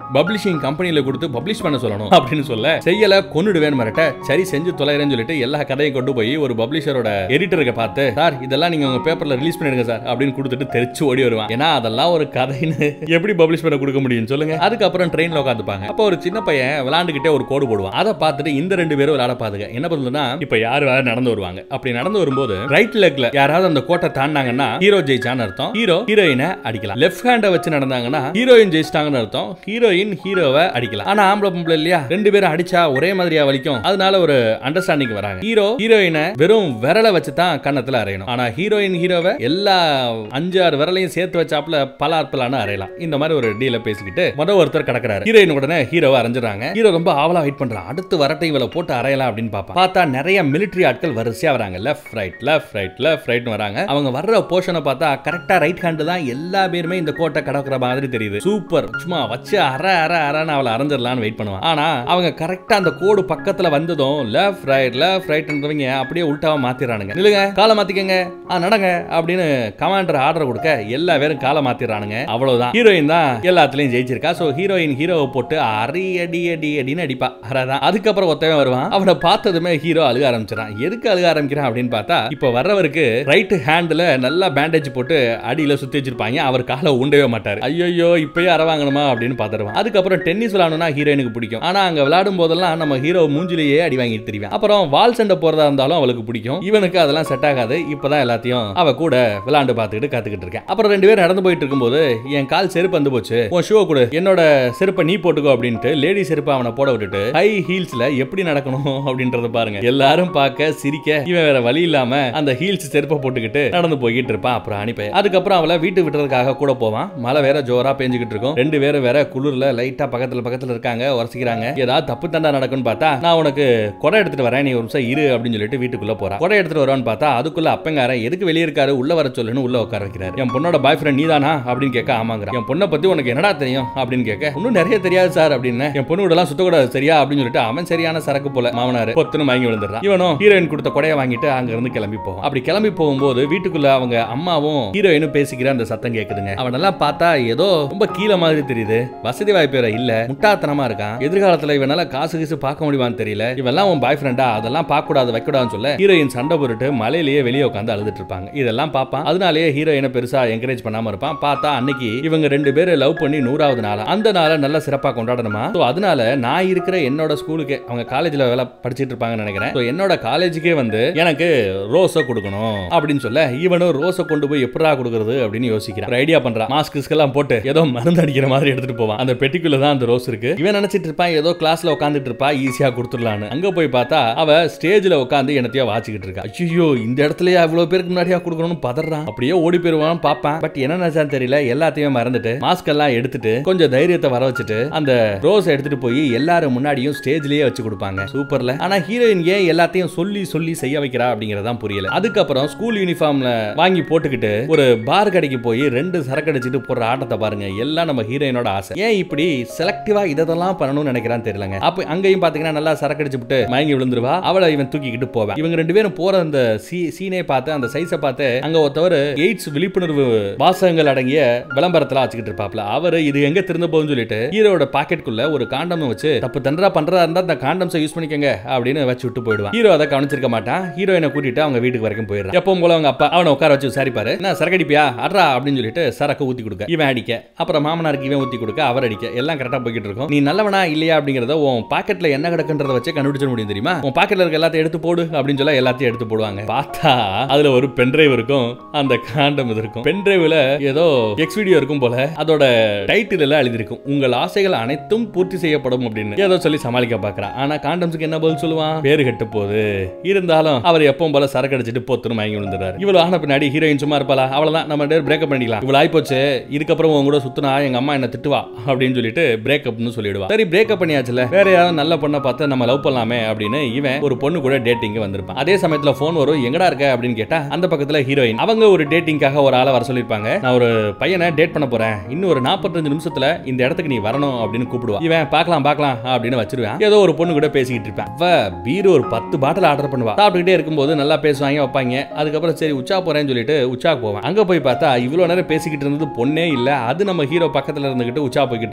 பப்ளிஷிங் கம்பெனில கொடுத்து பப்ளிஷ் பண்ண சொல்லணும் அப்படின்னு சொல்ல செய்யல கொன்னுடுவேன் மிரட்ட சரி செஞ்சு தொலைறேன்னு சொல்லிட்டு எல்லா கதையும் கொண்டு போய் ஒரு பப்ளிஷரோட எடிட்டருக்கு பார்த்து சார் இதெல்லாம் நீங்க உங்க பேப்பர்ல ரிலீஸ் பண்ணிடுங்க சார் அப்படின்னு கொடுத்துட்டு தெரிச்சு ஓடி வருவான் ஏன்னா அதெல்லாம் ஒரு கதைன்னு எப்படி பப்ளிஷ் பண்ண கொடுக்க முடியும் சொல்லுங்க அதுக்கப்புறம் ட்ரெயின்ல உட்காந்துப்பாங்க அப்போ ஒரு சின்ன பையன் விளாண்டுகிட்டே ஒரு கோடு போடுவான் அதை பார்த்துட்டு இந்த ரெண்டு பேரும் விளையாட பாத்துக்க என்ன பண்ணுதுன்னா இப்ப யார் வேற நடந்து வருவாங்க அப்படி நடந்து வரும்போது ரைட் லெக்ல யாராவது அந்த கோட்டை தாண்டாங்கன்னா ஹீரோ ஜெயிச்சான்னு அர்த்தம் ஹீரோ ஹீரோயினை அடிக்கலாம் லெஃப்ட் ஹேண்டை வச்சு நடந்தாங்கன்னா ஹீரோயின் ஜெயிச்சிட்டாங்கன்னு அர்த்தம் ஹீரோயின் ஹீரோவை அடிக்கலாம் ஆனா ஆம்பளை பொம்பளை இல்லையா ரெண்டு பேரும் அடிச்சா ஒரே மாதிரியா வலிக்கும் அதனால ஒரு அண்டர்ஸ்டாண்டிங் வராங்க ஹீரோ ஹீரோயினை வெறும் விரலை வச்சு தான் கன்னத்துல அரையணும் ஆனா ஹீரோயின் ஹீரோவை எல்லா அஞ்சாறு விரலையும் சேர்த்து வச்சாப்புல பல அற்பலான்னு அரையலாம் இந்த மாதிரி ஒரு டீல பேசிக்கிட்டு முத ஒருத்தர் கிடக்குறாரு ஹீரோயின் உடனே ஹீரோவை அரைஞ்சிடறாங்க ஹீரோ ரொம்ப ஆவலா வெயிட் பண்றான் அடுத்து வரட்டை இவளை போட்டு அரையலாம் அப்படின்னு பாப்பா பார்த்தா நிறைய மிலிட்டரி ஆட்கள் வரிசையா வராங்க left right left right left right வராங்க அவங்க வர்ற போர்ஷனை பார்த்தா கரெக்டா ரைட் ஹேண்ட் தான் எல்லா பேருமே இந்த கோட்டை கடக்குற மாதிரி தெரியுது சூப்பர் சும்மா வச்சு அர அர அரன்னு அவளை அரைஞ்சிடலாம்னு வெயிட் பண்ணுவான் ஆனா அவங்க கரெக்டா அந்த கோடு பக்கத்துல வந்ததும் லெஃப்ட் ரைட் லெஃப்ட் ரைட்ன்றவங்க அப்படியே உல்டாவா மாத்திடுறானுங்க நில்லுங்க காலை மாத்திக்கங்க ஆ நடங்க அப்படின்னு கமாண்டர் ஆர்டர் கொடுக்க எல்லா பேரும் காலை மாத்திடுறானுங்க அவ்வளவுதான் ஹீரோயின் தான் எல்லாத்துலயும் ஜெயிச்சிருக்கா சோ ஹீரோயின் ஹீரோவை போட்டு அரி அடி அடி அடின்னு அடிப்பா அதான் அதுக்கப்புறம் ஒத்தவன் வருவான் அவனை பார்த்ததுமே ஹீரோ அழுக ஆரம்பிச்சிடான் எதுக்கு அழுக ஆரம்பிக்கிறான் அப்படின்னு பார்த்தா இப்ப வர்றவருக்கு ரைட் ஹேண்ட்ல நல்லா பேண்டேஜ் போட்டு அடியில சுத்தி வச்சிருப்பாங்க அவர் காலை உண்டவே மாட்டாரு ஐயோ இப்பயே அற வாங்கணுமா அப்படின்னு பாத்துருவான் அதுக்கப்புறம் டென்னிஸ் விளையாடணும்னா ஹீரோயினுக்கு பிடிக்கும் ஆனா அங்க விளையாடும் போதெல்லாம் நம்ம ஹீரோ மூஞ்சிலேயே அடி வாங்கிட்டு தெரியும் அப்புறம் வால் சண்டை போறதா இருந்தாலும் அவளுக்கு பிடிக்கும் இவனுக்கு அதெல்லாம் செட் ஆகாது இப்பதான் எல்லாத்தையும் அவ கூட விளையாண்டு பார்த்துக்கிட்டு கத்துக்கிட்டு இருக்கேன் அப்புறம் ரெண்டு பேரும் நடந்து போயிட்டு இருக்கும்போது என் கால் செருப்பு வந்து போச்சு உன் ஷூ கொடு என்னோட செருப்பை நீ போட்டுக்கோ அப்படின்ட்டு லேடி செருப்பை அவனை போட விட்டுட்டு ஹை ஹீல்ஸ்ல எப்படி நடக்கணும் அப்படின்றத பாருங்க எல்லாரும் பார்க்க சிரிக்க இவன் வேற வழி இல்லாம அந்த ஹீல்ஸ் செருப்பை போட்டுக்கிட்டு நடந்து போய்கிட்டு இருப்பான் அப்புறம் அனுப்பி அதுக்கப்புறம் அவளை வீட்டு விட்டுறதுக்காக கூட போவான் மழை வேற ஜோரா பெஞ்சுக்கிட்டு இருக்கும் ரெண்டு பேரும் வேற குளிர்ல லைட்டா பக்கத்துல பக்கத்துல இருக்காங்க உரசிக்கிறாங்க ஏதாவது தப்பு தண்டா நடக்கும்னு பார்த்தா நான் உனக்கு கொடை எடுத்துட்டு வரேன் நீ ஒரு நிமிஷம் இரு அப்படின்னு சொல்லிட்டு வீட்டுக்குள்ள போறா கொடை எடுத்துட்டு வருவான்னு பார்த்தா அதுக்குள்ள அப்பங்காரன் எதுக்கு வெளியே இருக்காரு உள்ள வர சொல்லுன்னு உள்ள உட்கார வைக்கிறாரு என் பொண்ணோட பாய் ஃப்ரெண்ட் நீதானா அப்படின்னு கேட்க ஆமாங்கிற என் பொண்ணை பத்தி உனக்கு என்னடா தெரியும் அப்படின்னு கேட்க இன்னும் நிறைய தெரியாது சார் அப்படின்னு என் பொண்ணு எல்லாம் சுத்தக்கூடாது சரியா அப்படின்னு சொல்லிட்டு அவன் சரியான சரக்கு போல மாமனாரு பொத்துன்னு மயங்கி விழுந்துடுறான் இவனும் ஹீரோயின் கொடுத்த கொடையை வாங்கிட்டு அங்க இருந்து கிளம்பி போவான் அப்படி கிளம்பி போகும்போது வீட்டுக்குள்ள அவங்க அம்மாவும் ஹீரோயினும் பேசிக்கிற அந்த சத்தம் கேக்குதுங்க அவன் நல்லா பார்த்தா ஏதோ ரொம்ப கீழே மாதிரி தெரியுது வசதி வாய்ப்பு வேற இல்ல முட்டாத்தனமா இருக்கான் எதிர்காலத்துல இவனால காசு கீசு பார்க்க முடியுமான்னு தெரியல இவெல்லாம் உன் பாய் ஃப்ரெண்டா அதெல்லாம் பார்க்க கூடாது வைக்க கூடாதுன்னு சொல்ல ஹீரோயின் சண்டை போட்டுட்டு மலையிலேயே வெளியே உட்காந்து அழுதுட்டு இருப்பாங்க இதெல்லாம் பார்ப்பான் அதனாலேயே ஹீரோயினை பெருசா என்கரேஜ் பண்ணாம இருப்பான் பார்த்தா அன்னைக்கு இவங்க ரெண்டு பேரும் லவ் பண்ணி நூறாவது நாள் அந்த நாளை நல்லா சிறப்பா கொண்டாடணுமா ஸோ அதனால நான் இருக்கிற என்னோட ஸ்கூலுக்கு அவங்க காலேஜ்ல வேலை படிச்சிட்டு இருப்பாங்கன்னு நினைக்கிறேன் ஸோ என்னோட காலேஜுக்கே வந்து எனக்கு ரோஸை கொடுக்கணும் அப்படின்னு சொல்ல இவனும் ரோஸை கொண்டு போய் எப்படா கொடுக்கறது அப்படின்னு யோசிக்கிறான் ஒரு ஐடியா பண்றான் மாஸ்க் எல்லாம் போட்டு ஏதோ மருந்து அடிக்கிற மாதிரி எடுத்துட்டு போவான் அந்த பெட்டிக்குள்ள தான் அந்த ரோஸ் இருக்கு இவன் நினைச்சிட்டு இருப்பான் ஏதோ கிளாஸ்ல உட்காந்துட்டு இருப்பா ஈஸியா கொடுத்துடலான்னு அங்க போய் பார்த்தா அவ ஸ்டேஜ்ல உட்காந்து என்னத்தையோ வாச்சிக்கிட்டு இருக்கா ஐயோ இந்த இடத்துலயே அவ்வளவு பேருக்கு முன்னாடியா கொடுக்கணும்னு பதறான் அப்படியே ஓடி போயிருவான் பார்ப்பேன் பட் என்ன நினைச்சான்னு தெரியல எல்லாத்தையும் மறந்துட்டு மாஸ்க் எல்லாம் எடுத்துட்டு கொஞ்சம் தைரியத்தை வர வச்சுட்டு அந்த ரோஸ் எடுத்துட்டு போய் எல்லாரும் முன்னாடியும் ஸ்டேஜ்லயே வச்சு கொடுப்பாங்க சூப்பர்ல ஆனா ஹீரோயின் ஏன் எல்லாத்தையும் சொல்லி சொல்லி செய்ய வைக்கிறா அப்படிங்கறதான் புரியல அதுக்கப்புறம் ஸ்கூல் யூனிஃபார்ம்ல வாங்கி போட்டுக்கிட்டு ஒரு பார் கடைக்கு போய் ரெண்டு சரக்கு அடிச்சிட்டு போடுற ஆட்டத்தை பாருங்க எல்லாம் நம்ம ஹீரோயினோட ஆசை ஏன் இப்படி செலக்டிவா இதெல்லாம் பண்ணணும்னு நினைக்கிறான்னு தெரியலங்க அப்ப அங்கேயும் பாத்தீங்கன்னா நல்லா சரக்கு அடிச்சு விட்டு மயங்கி விழுந்துருவா அவளை இவன் தூக்கிக்கிட்டு போவான் இவங்க ரெண்டு பேரும் போற அந்த சீ- சீனே பார்த்து அந்த சைஸை பார்த்து அங்க ஒருத்தவர் எய்ட்ஸ் விழிப்புணர்வு வாசகங்கள் அடங்கிய விளம்பரத்துல வச்சுக்கிட்டு இருப்பாப்ல அவரு இது எங்க திருந்த போகுதுன்னு சொல்லிட்டு ஹீரோட பாக்கெட்டுக்குள்ள ஒரு காண்டம் வச்சு தப்பு தண்டரா பண்றதா இருந்தா அந்த காண்டம்ஸை யூஸ் பண்ணிக்கங்க அப்படின்னு வச்சு விட்டு போயிடுவான் ஹீரோ அதை கவனிச்சிருக்க மாட்டான் ஹீரோயினை கூட்டிட்டு அவங்க வீட்டுக்கு வரைக்கும் போயிடுறான் எப்பவும் போல அவங்க அப்பா அவனை உட்கார வச்சு விசாரிப்பாரு என்ன சரக்கு அடிப்பியா அட்ரா அப்படின்னு சொல்லிட்டு சரக்கு ஊத்தி கொடுக்க இவன் அடிக்க அப்புறம் மாமனாருக்கு இவன் ஊத்தி கொடுக்க அவர் அடிக்க எல்லாம் கரெக்டா போய்கிட்டு இருக்கும் நீ நல்லவனா இல்லையா அப்படிங்கறத உன் பாக்கெட்ல என்ன கிடக்குன்றத வச்சு கண்டுபிடிச்சிட முடியும் தெரியுமா உன் பாக்கெட்ல இருக்க எல்லாத்தையும் எடுத்து போடு அப்படின்னு சொல்ல எல்லாத்தையும் எடுத்து போடுவாங்க பார்த்தா அதுல ஒரு பென்டிரைவ் இருக்கும் அந்த காண்டம் இது இருக்கும் பென்டிரைவ்ல ஏதோ எக்ஸ் வீடியோ இருக்கும் போல அதோட டைட்டில் எல்லாம் எழுதிருக்கும் உங்கள் ஆசைகள் அனைத்தும் பூர்த்தி செய்யப்படும் அப்படின்னு ஏதோ சொல்லி சமாளிக்க பாக்குறான் ஆனா காண்டம்ஸுக்கு என்ன பதில் சொல்லுவான் பேரு கெட்டு போகுது இருந்தாலும் அவர் எப்பவும் போல சரக்கு அடிச்சிட்டு போத்துன்னு மயங்கி விழுந்துறாரு இவ்வளவு ஆன பின்னாடி ஹீரோயின் சும்மா இருப்பாளா அவ்வளவுதான் நம்ம டேர் பிரேக்கப் பண்ணிக்கலாம் இவ்வளவு ஆயிப்போச்சு இதுக்கப்புறம் உங்க கூட சுத்தினா எங்க அம்மா என்ன திட்டுவா அப்படின்னு சொல்லிட்டு பிரேக்கப்னு சொல்லிடுவா சரி பிரேக்கப் பண்ணியாச்சுல வேற யாரும் நல்ல பொண்ணை பார்த்து நம்ம லவ் பண்ணலாமே அப்படின்னு இவன் ஒரு பொண்ணு கூட டேட்டிங் வந்திருப்பான் அதே சமயத்துல போன் வரும் எங்கடா இருக்க அப்படின்னு கேட்டா அந்த பக்கத்துல ஹீரோயின் அவங்க ஒரு டேட்டிங்காக ஒரு ஆளை வர சொல்லிருப்பாங்க நான் ஒரு பையனை டேட் பண்ண போறேன் இன்னும் ஒரு நாற்பத்தஞ்சு நிமிஷத்துல இந்த இடத்துக்கு நீ வரணும் அப்படின்னு கூப்பிடுவா இவன் பார்க்கலாம் பார்க்கலாம் அப்படின்னு வச்சிருவேன் ஏதோ ஒரு பொண்ணு கூட பேசிக்கிட்டு இருப்பேன் அவ பீர் ஒரு பத்து பாட்டில் ஆர்டர் பண்ணுவா சாப்பிட்டுக்கிட்டே இருக்கும்போது நல்லா பேசுவாங்க வைப்பாங்க அதுக்கப்புறம் சரி உச்சா போறேன்னு சொல்லிட்டு உச்சாக்கு போவேன் அங்க போய் பார்த்தா இவ்வளவு நேரம் பேசிக்கிட்டு இருந்தது பொண்ணே இல்ல அது நம்ம ஹீரோ பக்கத்துல இருந்துகிட்டு உச்சா போய்கிட்டு இருக்கும்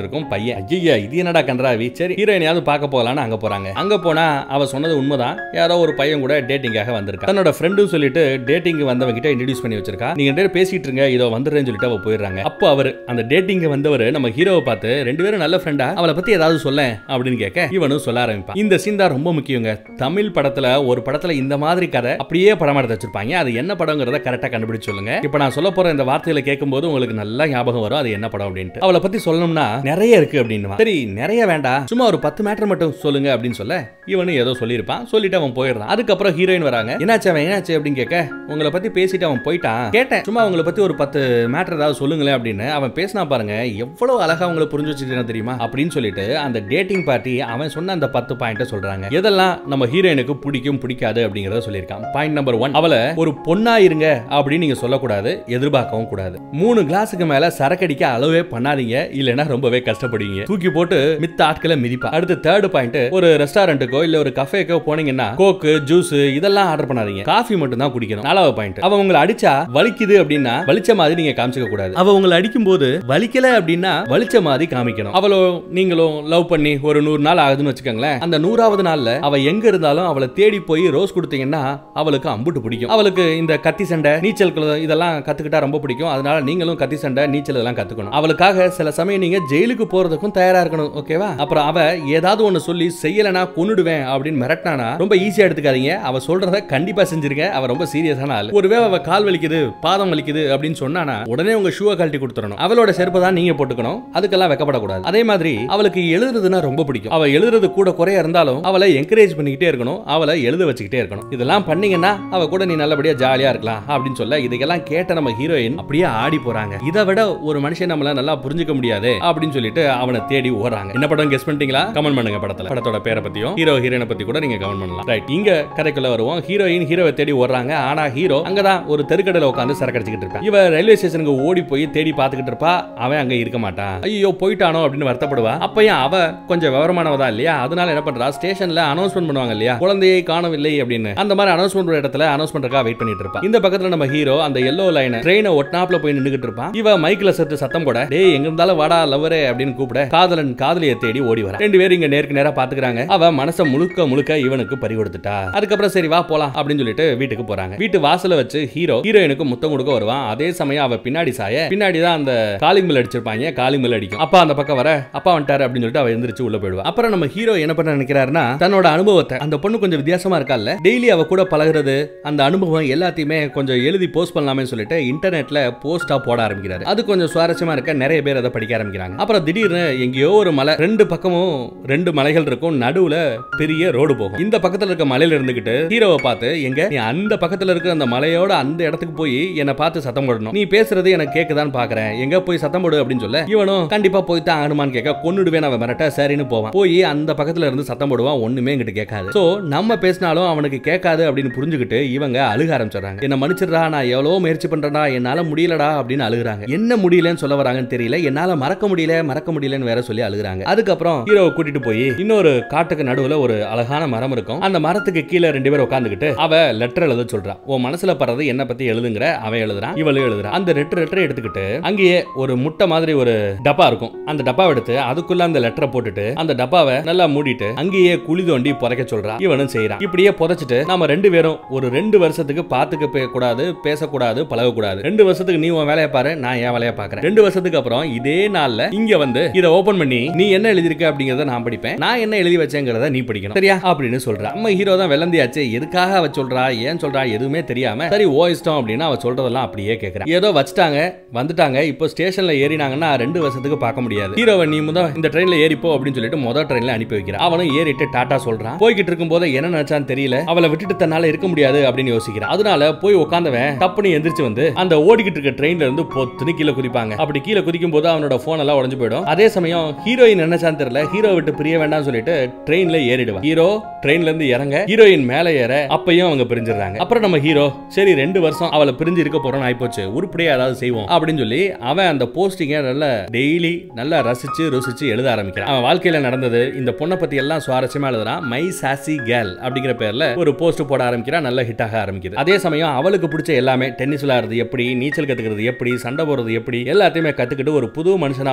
இருக்கும் பையன் ஐயா இது என்னடா கன்றாவி சரி ஹீரோயினையாவது பார்க்க போகலான்னு அங்க போறாங்க அங்க போனா அவ சொன்னது உண்மைதான் யாரோ ஒரு பையன் கூட டேட்டிங்காக வந்திருக்கா தன்னோட ஃப்ரெண்டும் சொல்லிட்டு டேட்டிங் வந்தவங்க கிட்ட இன்ட்ரடியூஸ் பண்ணி வச்சிருக்கா நீங்க ரெண்டு பேரும் பேசிட்டு இருங்க இதோ வந்துடுறேன்னு சொல்லிட்டு அவ போயிடுறாங்க அப்போ அவர் அந்த டேட்டிங் வந்தவர் நம்ம ஹீரோவை பார்த்து ரெண்டு பேரும் நல்ல ஃப்ரெண்டா அவளை பத்தி ஏதாவது சொல்ல அப்படின்னு கேட்க இவனும் சொல்ல ஆரம்பிப்பான் இந்த சீன் தான் ரொம்ப முக்கியங்க தமிழ் படத்துல ஒரு படத்துல இந்த மாதிரி கதை அப்படியே படம் எடுத்து வச்சிருப்பாங்க அது என்ன படங்கிறத கரெக்டா கண்டுபிடிச்சு சொல்லுங்க இப்போ நான் சொல்ல போற இந்த வார்த்தையில கேட்கும்போது உங்களுக்கு நல்லா ஞாபகம் வரும் அது என்ன படம் அப்படின்ட்டு அவளை பத்தி சொல்லணும்னா நிறைய இருக்கு அப்படின்னு சரி நிறைய வேண்டாம் சும்மா ஒரு பத்து மேட்டர் மட்டும் சொல்லுங்க அப்படின்னு சொல்ல இவனும் ஏதோ சொல்லியிருப்பான் சொல்லிட்டு அவன் போயிடுறான் அதுக்கப்புறம் ஹீரோயின் வராங்க என்னாச்சு அவன் என்னாச்சு அப்படின்னு கேட்க உங்களை பத்தி பேசிட்டு அவன் போயிட்டான் கேட்டேன் சும்மா உங்களை பத்தி ஒரு பத்து மேட்டர் ஏதாவது சொல்லுங்களேன் அப்படின்னு அவன் பேசினா பாருங்க எவ்வளவு அழகா உங்களை புரிஞ்சு வச்சுட்டு தெரியுமா அப்படின்னு சொல்லிட்டு அந்த டேட்டிங் பார்ட்டி அவன் சொன்ன அந்த பத்து பாயிண்ட சொல்றாங்க எதெல்லாம் நம்ம ஹீரோயினுக்கு பிடிக்கும் பிடிக்காது அப்படிங்கறத சொல்லியிருக்கான் பாயிண்ட் நம்பர் ஒன் அவளை ஒரு பொண்ணா இருங்க அப்படின்னு நீங்க சொல்லக்கூடாது எதிர்பார்க்கவும் கூடாது மூணு கிளாஸுக்கு மேல சரக்கடிக்க அளவே பண்ணாதீங்க இல்லைன்னா ரொம்பவே கஷ்டப்படுவீங்க தூக்கி போட்டு மித்த ஆட்களை மிதிப்பா அடுத்து தேர்ட் பாயிண்ட் ஒரு ரெஸ்டாரண்ட்டுக்கோ இல்ல ஒரு கஃபேக்கோ போனீங்கன்னா கோக்கு ஜூஸ் இதெல்லாம் ஆர்டர் பண்ணாதீங்க காஃபி மட்டும் தான் குடிக்கணும் நாலாவது பாயிண்ட் அவ உங்களை அடிச்சா வலிக்குது அப்படின்னா வலிச்ச மாதிரி நீங்க காமிச்சிக்க கூடாது அவ உங்களை அடிக்கும் போது வலிக்கல அப்படின்னா வலிச்ச மாதிரி காமிக்கணும் அவளோ நீங்களும் லவ் பண்ணி ஒரு நூறு நாள் ஆகுதுன்னு வச்சுக்கோங்களேன் அந்த நூறாவது நாள்ல அவ எங்க இருந்தாலும் அவளை தேடி போய் ரோஸ் கொடுத்தீங்கன்னா அவளுக்கு அம்புட்டு பிடிக்கும் அவளுக்கு இந்த கத்தி சண்டை நீச்சல் குளம் இதெல்லாம் கத்துக்கிட்டா ரொம்ப பிடிக்கும் அதனால நீங்களும் கத்தி சண்டை நீச்சல் இதெல்லாம் கத்துக்கணும் அவளுக்காக சில சமயம் நீங்க ஜெயிலுக்கு போறதுக்கும் தயாரா இருக்கணும் ஓகேவா அப்புறம் அவ ஏதாவது ஒண்ணு சொல்லி செய்யலனா கொன்னுடுவேன் அப்படின்னு மிரட்டினானா ரொம்ப ஈஸியா எடுத்துக்காதீங்க அவ சொல்றத கண்டிப்பா செஞ்சிருங்க அவ ரொம்ப சீரியஸான ஆள் ஒருவேளை அவ கால் வலிக்குது பாதம் வலிக்குது அப்படின்னு சொன்னானா உடனே உங்க ஷூவை கழட்டி கொடுத்துடணும் அவளோட செருப்பை தான் நீங்க போட்டுக்கணும் அதுக்கெல்லாம் வெக்கப்படக்கூடாது அதே மாதிரி அவளுக்கு எழுதுறதுன்னா ரொம்ப பிடிக்கும் அவ எழுதுறது கூட குறைய இருந்தாலும் அவளை என்கரேஜ் பண்ணிக்கிட்டே இருக்கணும் அவளை எழுத வச்சுக்கிட்டே இருக்கணும் இதெல்லாம் பண்ணீங்கன்னா அவ கூட நீ நல்லபடியா ஜாலியா இருக்கலாம் அப்படின்னு சொல்ல இதுக்கெல்லாம் கேட்ட நம்ம ஹீரோயின் அப்படியே ஆடி போறாங்க இதை விட ஒரு மனுஷன் நம்மள நல்லா புரிஞ்சுக்க முடியாது அப்படின்னு சொல்லிட்டு அவனை தேடி ஓடுறாங்க என்ன படம் கெஸ் பண்ணிட்டீங்களா கமெண்ட் பண்ணுங்க படத்துல படத்தோட பேரை பத்தியும் ஹீரோ ஹீரோயினை பத்தி கூட நீங்க கமெண்ட் பண்ணலாம் ரைட் இங்க கதைக்குள்ள வருவோம் ஹீரோயின் ஹீரோவை தேடி ஓடுறாங்க ஆனா ஹீரோ அங்கதான் ஒரு தெருக்கடையில உட்காந்து சரக்கு அடிச்சுக்கிட்டு இருப்பான் இவ ரயில்வே ஸ்டேஷனுக்கு ஓடி போய் தேடி பார்த்துக்கிட்டு இருப்பா அவன் அங்க இருக்க மாட்டான் ஐயோ போயிட்டானோ அப்படின்னு வருத்தப்படுவா அப்பயும் அவ கொஞ்சம் விவரமானவதா இல்லையா அதனால என்ன பண்றா ஸ்டேஷன்ல அனௌன்ஸ்மெண்ட் பண்ணுவாங்க இல்லையா குழந்தையை காணவில்லை அப்படின்னு அந்த மாதிரி அனௌன்ஸ்மெண்ட் ஒரு இடத்துல அனௌன்ஸ்மெண்ட்க்காக வெயிட் பண்ணிட்டு இருப்பா இந்த பக்கத்துல நம்ம ஹீரோ அந்த எல்லோ லைன் ட்ரெயினை ஒட்னாப்ல போய் நின்னுகிட்டு இருப்பான் இவ மைக்ல சத்து சத்தம் போட டேய் எங்க இருந்தாலும் வாடா லவரே அப்படின்னு கூப்பிட காதலன் காதலியை தேடி ஓடி வர ரெண்டு பேரும் இங்க நேருக்கு நேரா பாத்துக்கிறாங்க அவ மனச முழுக்க முழுக்க இவனுக்கு பறி கொடுத்துட்டா அதுக்கப்புறம் சரி வா போலாம் அப்படின்னு சொல்லிட்டு வீட்டுக்கு போறாங்க வீட்டு வாசல வச்சு ஹீரோ ஹீரோயினுக்கு முத்தம் கொடுக்க வருவான் அதே சமயம் அவ பின்னாடி சாய பின்னாடி தான் அந்த காலிங் பில் அடிச்சிருப்பாங்க காலிங் பில் அடிக்கும் அப்பா அந்த பக்கம் வர அப்பா வந்துட்டாரு அப்படின்னு சொல்லிட்டு அவ எந்திரிச்சு உள்ள போயிடுவா அப்புறம் நம்ம ஹீரோ என்ன பண்ண நினைக்கிறாருன்னா தன்னோட அனுபவத்தை அந்த பொண்ணு கொஞ்சம் வித்தியாசமா இருக்கால்ல டெய்லி அவ கூட பழகுறது அந்த அனுபவம் எல்லாத்தையுமே கொஞ்சம் எழுதி போஸ்ட் பண்ணலாமே சொல்லிட்டு இன்டர்நெட்ல போஸ்டா போட ஆரம்பிக்கிறாரு அது கொஞ்சம் சுவாரஸ்யமா இருக்க நிறைய பேர் அதை படிக்க ஆரம்பிக்கிறாங்க அப்புறம் திடீர்னு எங்கேயோ ஒரு மலை ரெண்டு பக்கமும் ரெண்டு மலைகள் இருக்கும் நடுவுல பெரிய ரோடு போகும் இந்த பக்கத்துல இருக்க மலையில இருந்துகிட்டு ஹீரோவை பார்த்து எங்க நீ அந்த பக்கத்துல இருக்கிற அந்த மலையோட அந்த இடத்துக்கு போய் என்னை பார்த்து சத்தம் போடணும் நீ பேசுறது எனக்கு கேக்குதான்னு பாக்குறேன் எங்க போய் சத்தம் போடு அப்படின்னு சொல்ல இவனும் கண்டிப்பா போய் தான் ஆகணுமான்னு கேட்க கொன்னுடுவேன் அவன் மிரட்ட சரின்னு போவான் போய் அந்த பக்கத்துல இருந்து சத்தம் போடுவான் ஒண்ணுமே எங்கிட்ட கேட்காது சோ நம்ம பேசினாலும் அவனுக்கு கேட்காது அப்படின்னு புரிஞ்சுக்கிட்டு இவங்க அழுக ஆரம்பிச்சிடுறாங்க என்ன மன்னிச்சிடுறா நான் எவ்வளவு முயற்சி பண்றேன்டா என்னால முடியலடா அப்படின்னு அழுகுறாங்க என்ன முடியலன்னு சொல்ல வராங்கன்னு தெரியல என்னால மறக்க முடியல மறக்க முடியலன்னு வேற சொல்லி அழுகுறாங்க அதுக்கப்புறம் ஹீரோவை கூட்டிட்டு போய் இன்னொரு காட்டுக்கு நடுவுல ஒரு அழகான மரம் இருக்கும் அந்த மரத்துக்கு கீழே ரெண்டு பேரும் உட்காந்துக்கிட்டு அவ லெட்டர் எழுத சொல்றா உன் மனசுல படுறது என்ன பத்தி எழுதுங்கிற அவன் எழுதுறான் இவளும் எழுதுறா அந்த லெட்டர் லெட்டர் எடுத்துக்கிட்டு அங்கேயே ஒரு முட்டை மாதிரி ஒரு டப்பா இருக்கும் அந்த டப்பாவை எடுத்து அதுக்குள்ள அந்த லெட்டரை போட்டுட்டு அந்த டப்பாவை நல்லா மூடிட்டு அங்கேயே குழி தோண்டி புதைக்க சொல்றா இவனும் செய்யறான் இப்படியே புதைச்சிட்டு நாம ரெண்டு பேரும் ஒரு ரெண்டு வருஷத்துக்கு பாத்துக்க பே- கூடாது பேசக்கூடாது பழகக்கூடாது ரெண்டு வருஷத்துக்கு நீ உன் வேலையை பாரு நான் என் வேலையை பாக்குறேன் ரெண்டு வருஷத்துக்கு அப்புறம் இதே நாள்ல இங்க வந்து இதை ஓபன் பண்ணி நீ என்ன எழுதிருக்க அப்படிங்கறத நான் படிப்பேன் நான் என்ன எழுதி வச்சேங்கிறத நீ படிக்கணும் சரியா அப்படின்னு சொல்றா நம்ம ஹீரோ தான் வெள்ளந்தியாச்சு எதுக்காக அவ சொல்றா ஏன் சொல்றா எதுவுமே தெரியாம சரி ஓ இஷ்டம் அப்படின்னு அவ சொல்றதெல்லாம் அப்படியே கேக்குறா ஏதோ வச்சுட்டாங்க வந்துட்டாங்க இப்போ ஸ்டேஷன்ல ஏறினாங்கன்னா ரெண்டு வருஷத்துக்கு பார்க்க முடியாது ஹீரோவை நீ முத இந்த ட்ரெயின்ல ஏறிப்போ அப்படின்னு சொல்லிட்டு முதல் ட்ரெயின்ல அனுப்பி வைக்கிறான் அவனும் ஏறிட்டு டாட்டா சொல்றான் போய்கிட்டு இருக்கும் போது என்ன நினைச்சான்னு தெரியல அவளை விட்டுட்டு தன்னால இருக்க முடியாது அப்படின்னு யோசிக்கிறான் அதனால போய் உட்காந்தவன் தப்புன்னு எந்திரிச்சு வந்து அந்த ஓடிக்கிட்டு இருக்க ட்ரெயின்ல இருந்து பொத்துன்னு கீழே குதிப்பாங்க அப்படி கீழே குதிக்கும் போது அவனோட போன் எல்லாம் உடஞ்சு போயிடும் அதே சமயம் ஹீரோயின் நினைச்சான்னு தெரியல ஹீரோ விட்டு பிரிய வேண்டாம்னு சொல்லிட்டு ட்ரெயின்ல ஏறிடுவான் ஹீரோ ட்ரெயின்ல இருந்து இறங்க ஹீரோயின் மேல ஏற அப்பயும் அவங்க பிரிஞ்சிடுறாங்க அப்புறம் நம்ம ஹீரோ சரி ரெண்டு வருஷம் அவளை பிரிஞ்சு இருக்க போறோம்னு ஆயிப்போச்சு உருப்படியா ஏதாவது செய்வோம் அப்படின்னு சொல்லி அவன் அந்த போஸ்டிங்க நல்லா டெய்லி நல்லா ரசிச்சு ருசிச்சு எழுத ஆரம்பிக்கிறான் அவன் வாழ்க்கையில நடந்தது இந்த பொண்ணை பத்தி எல்லாம் சுவாரஸ்யமா எழுதுறான் மை சாசி கேர்ள் அப்படிங்கிற பேர்ல ஒரு போஸ்ட் போட ஆரம்பிக்கிறான் நல்ல ஹிட் ஆக ஆரம்பிக்குது அதே சமயம் அவளுக்கு பிடிச்ச எல்லாமே டென்னிஸ் விளையாடுறது எப்படி நீச்சல் கத்துக்கிறது எப்படி சண்டை போடுறது எப்படி எல்லாத்தையுமே கத்துக்கிட்டு ஒரு புது மனுஷனா உருவாகணும்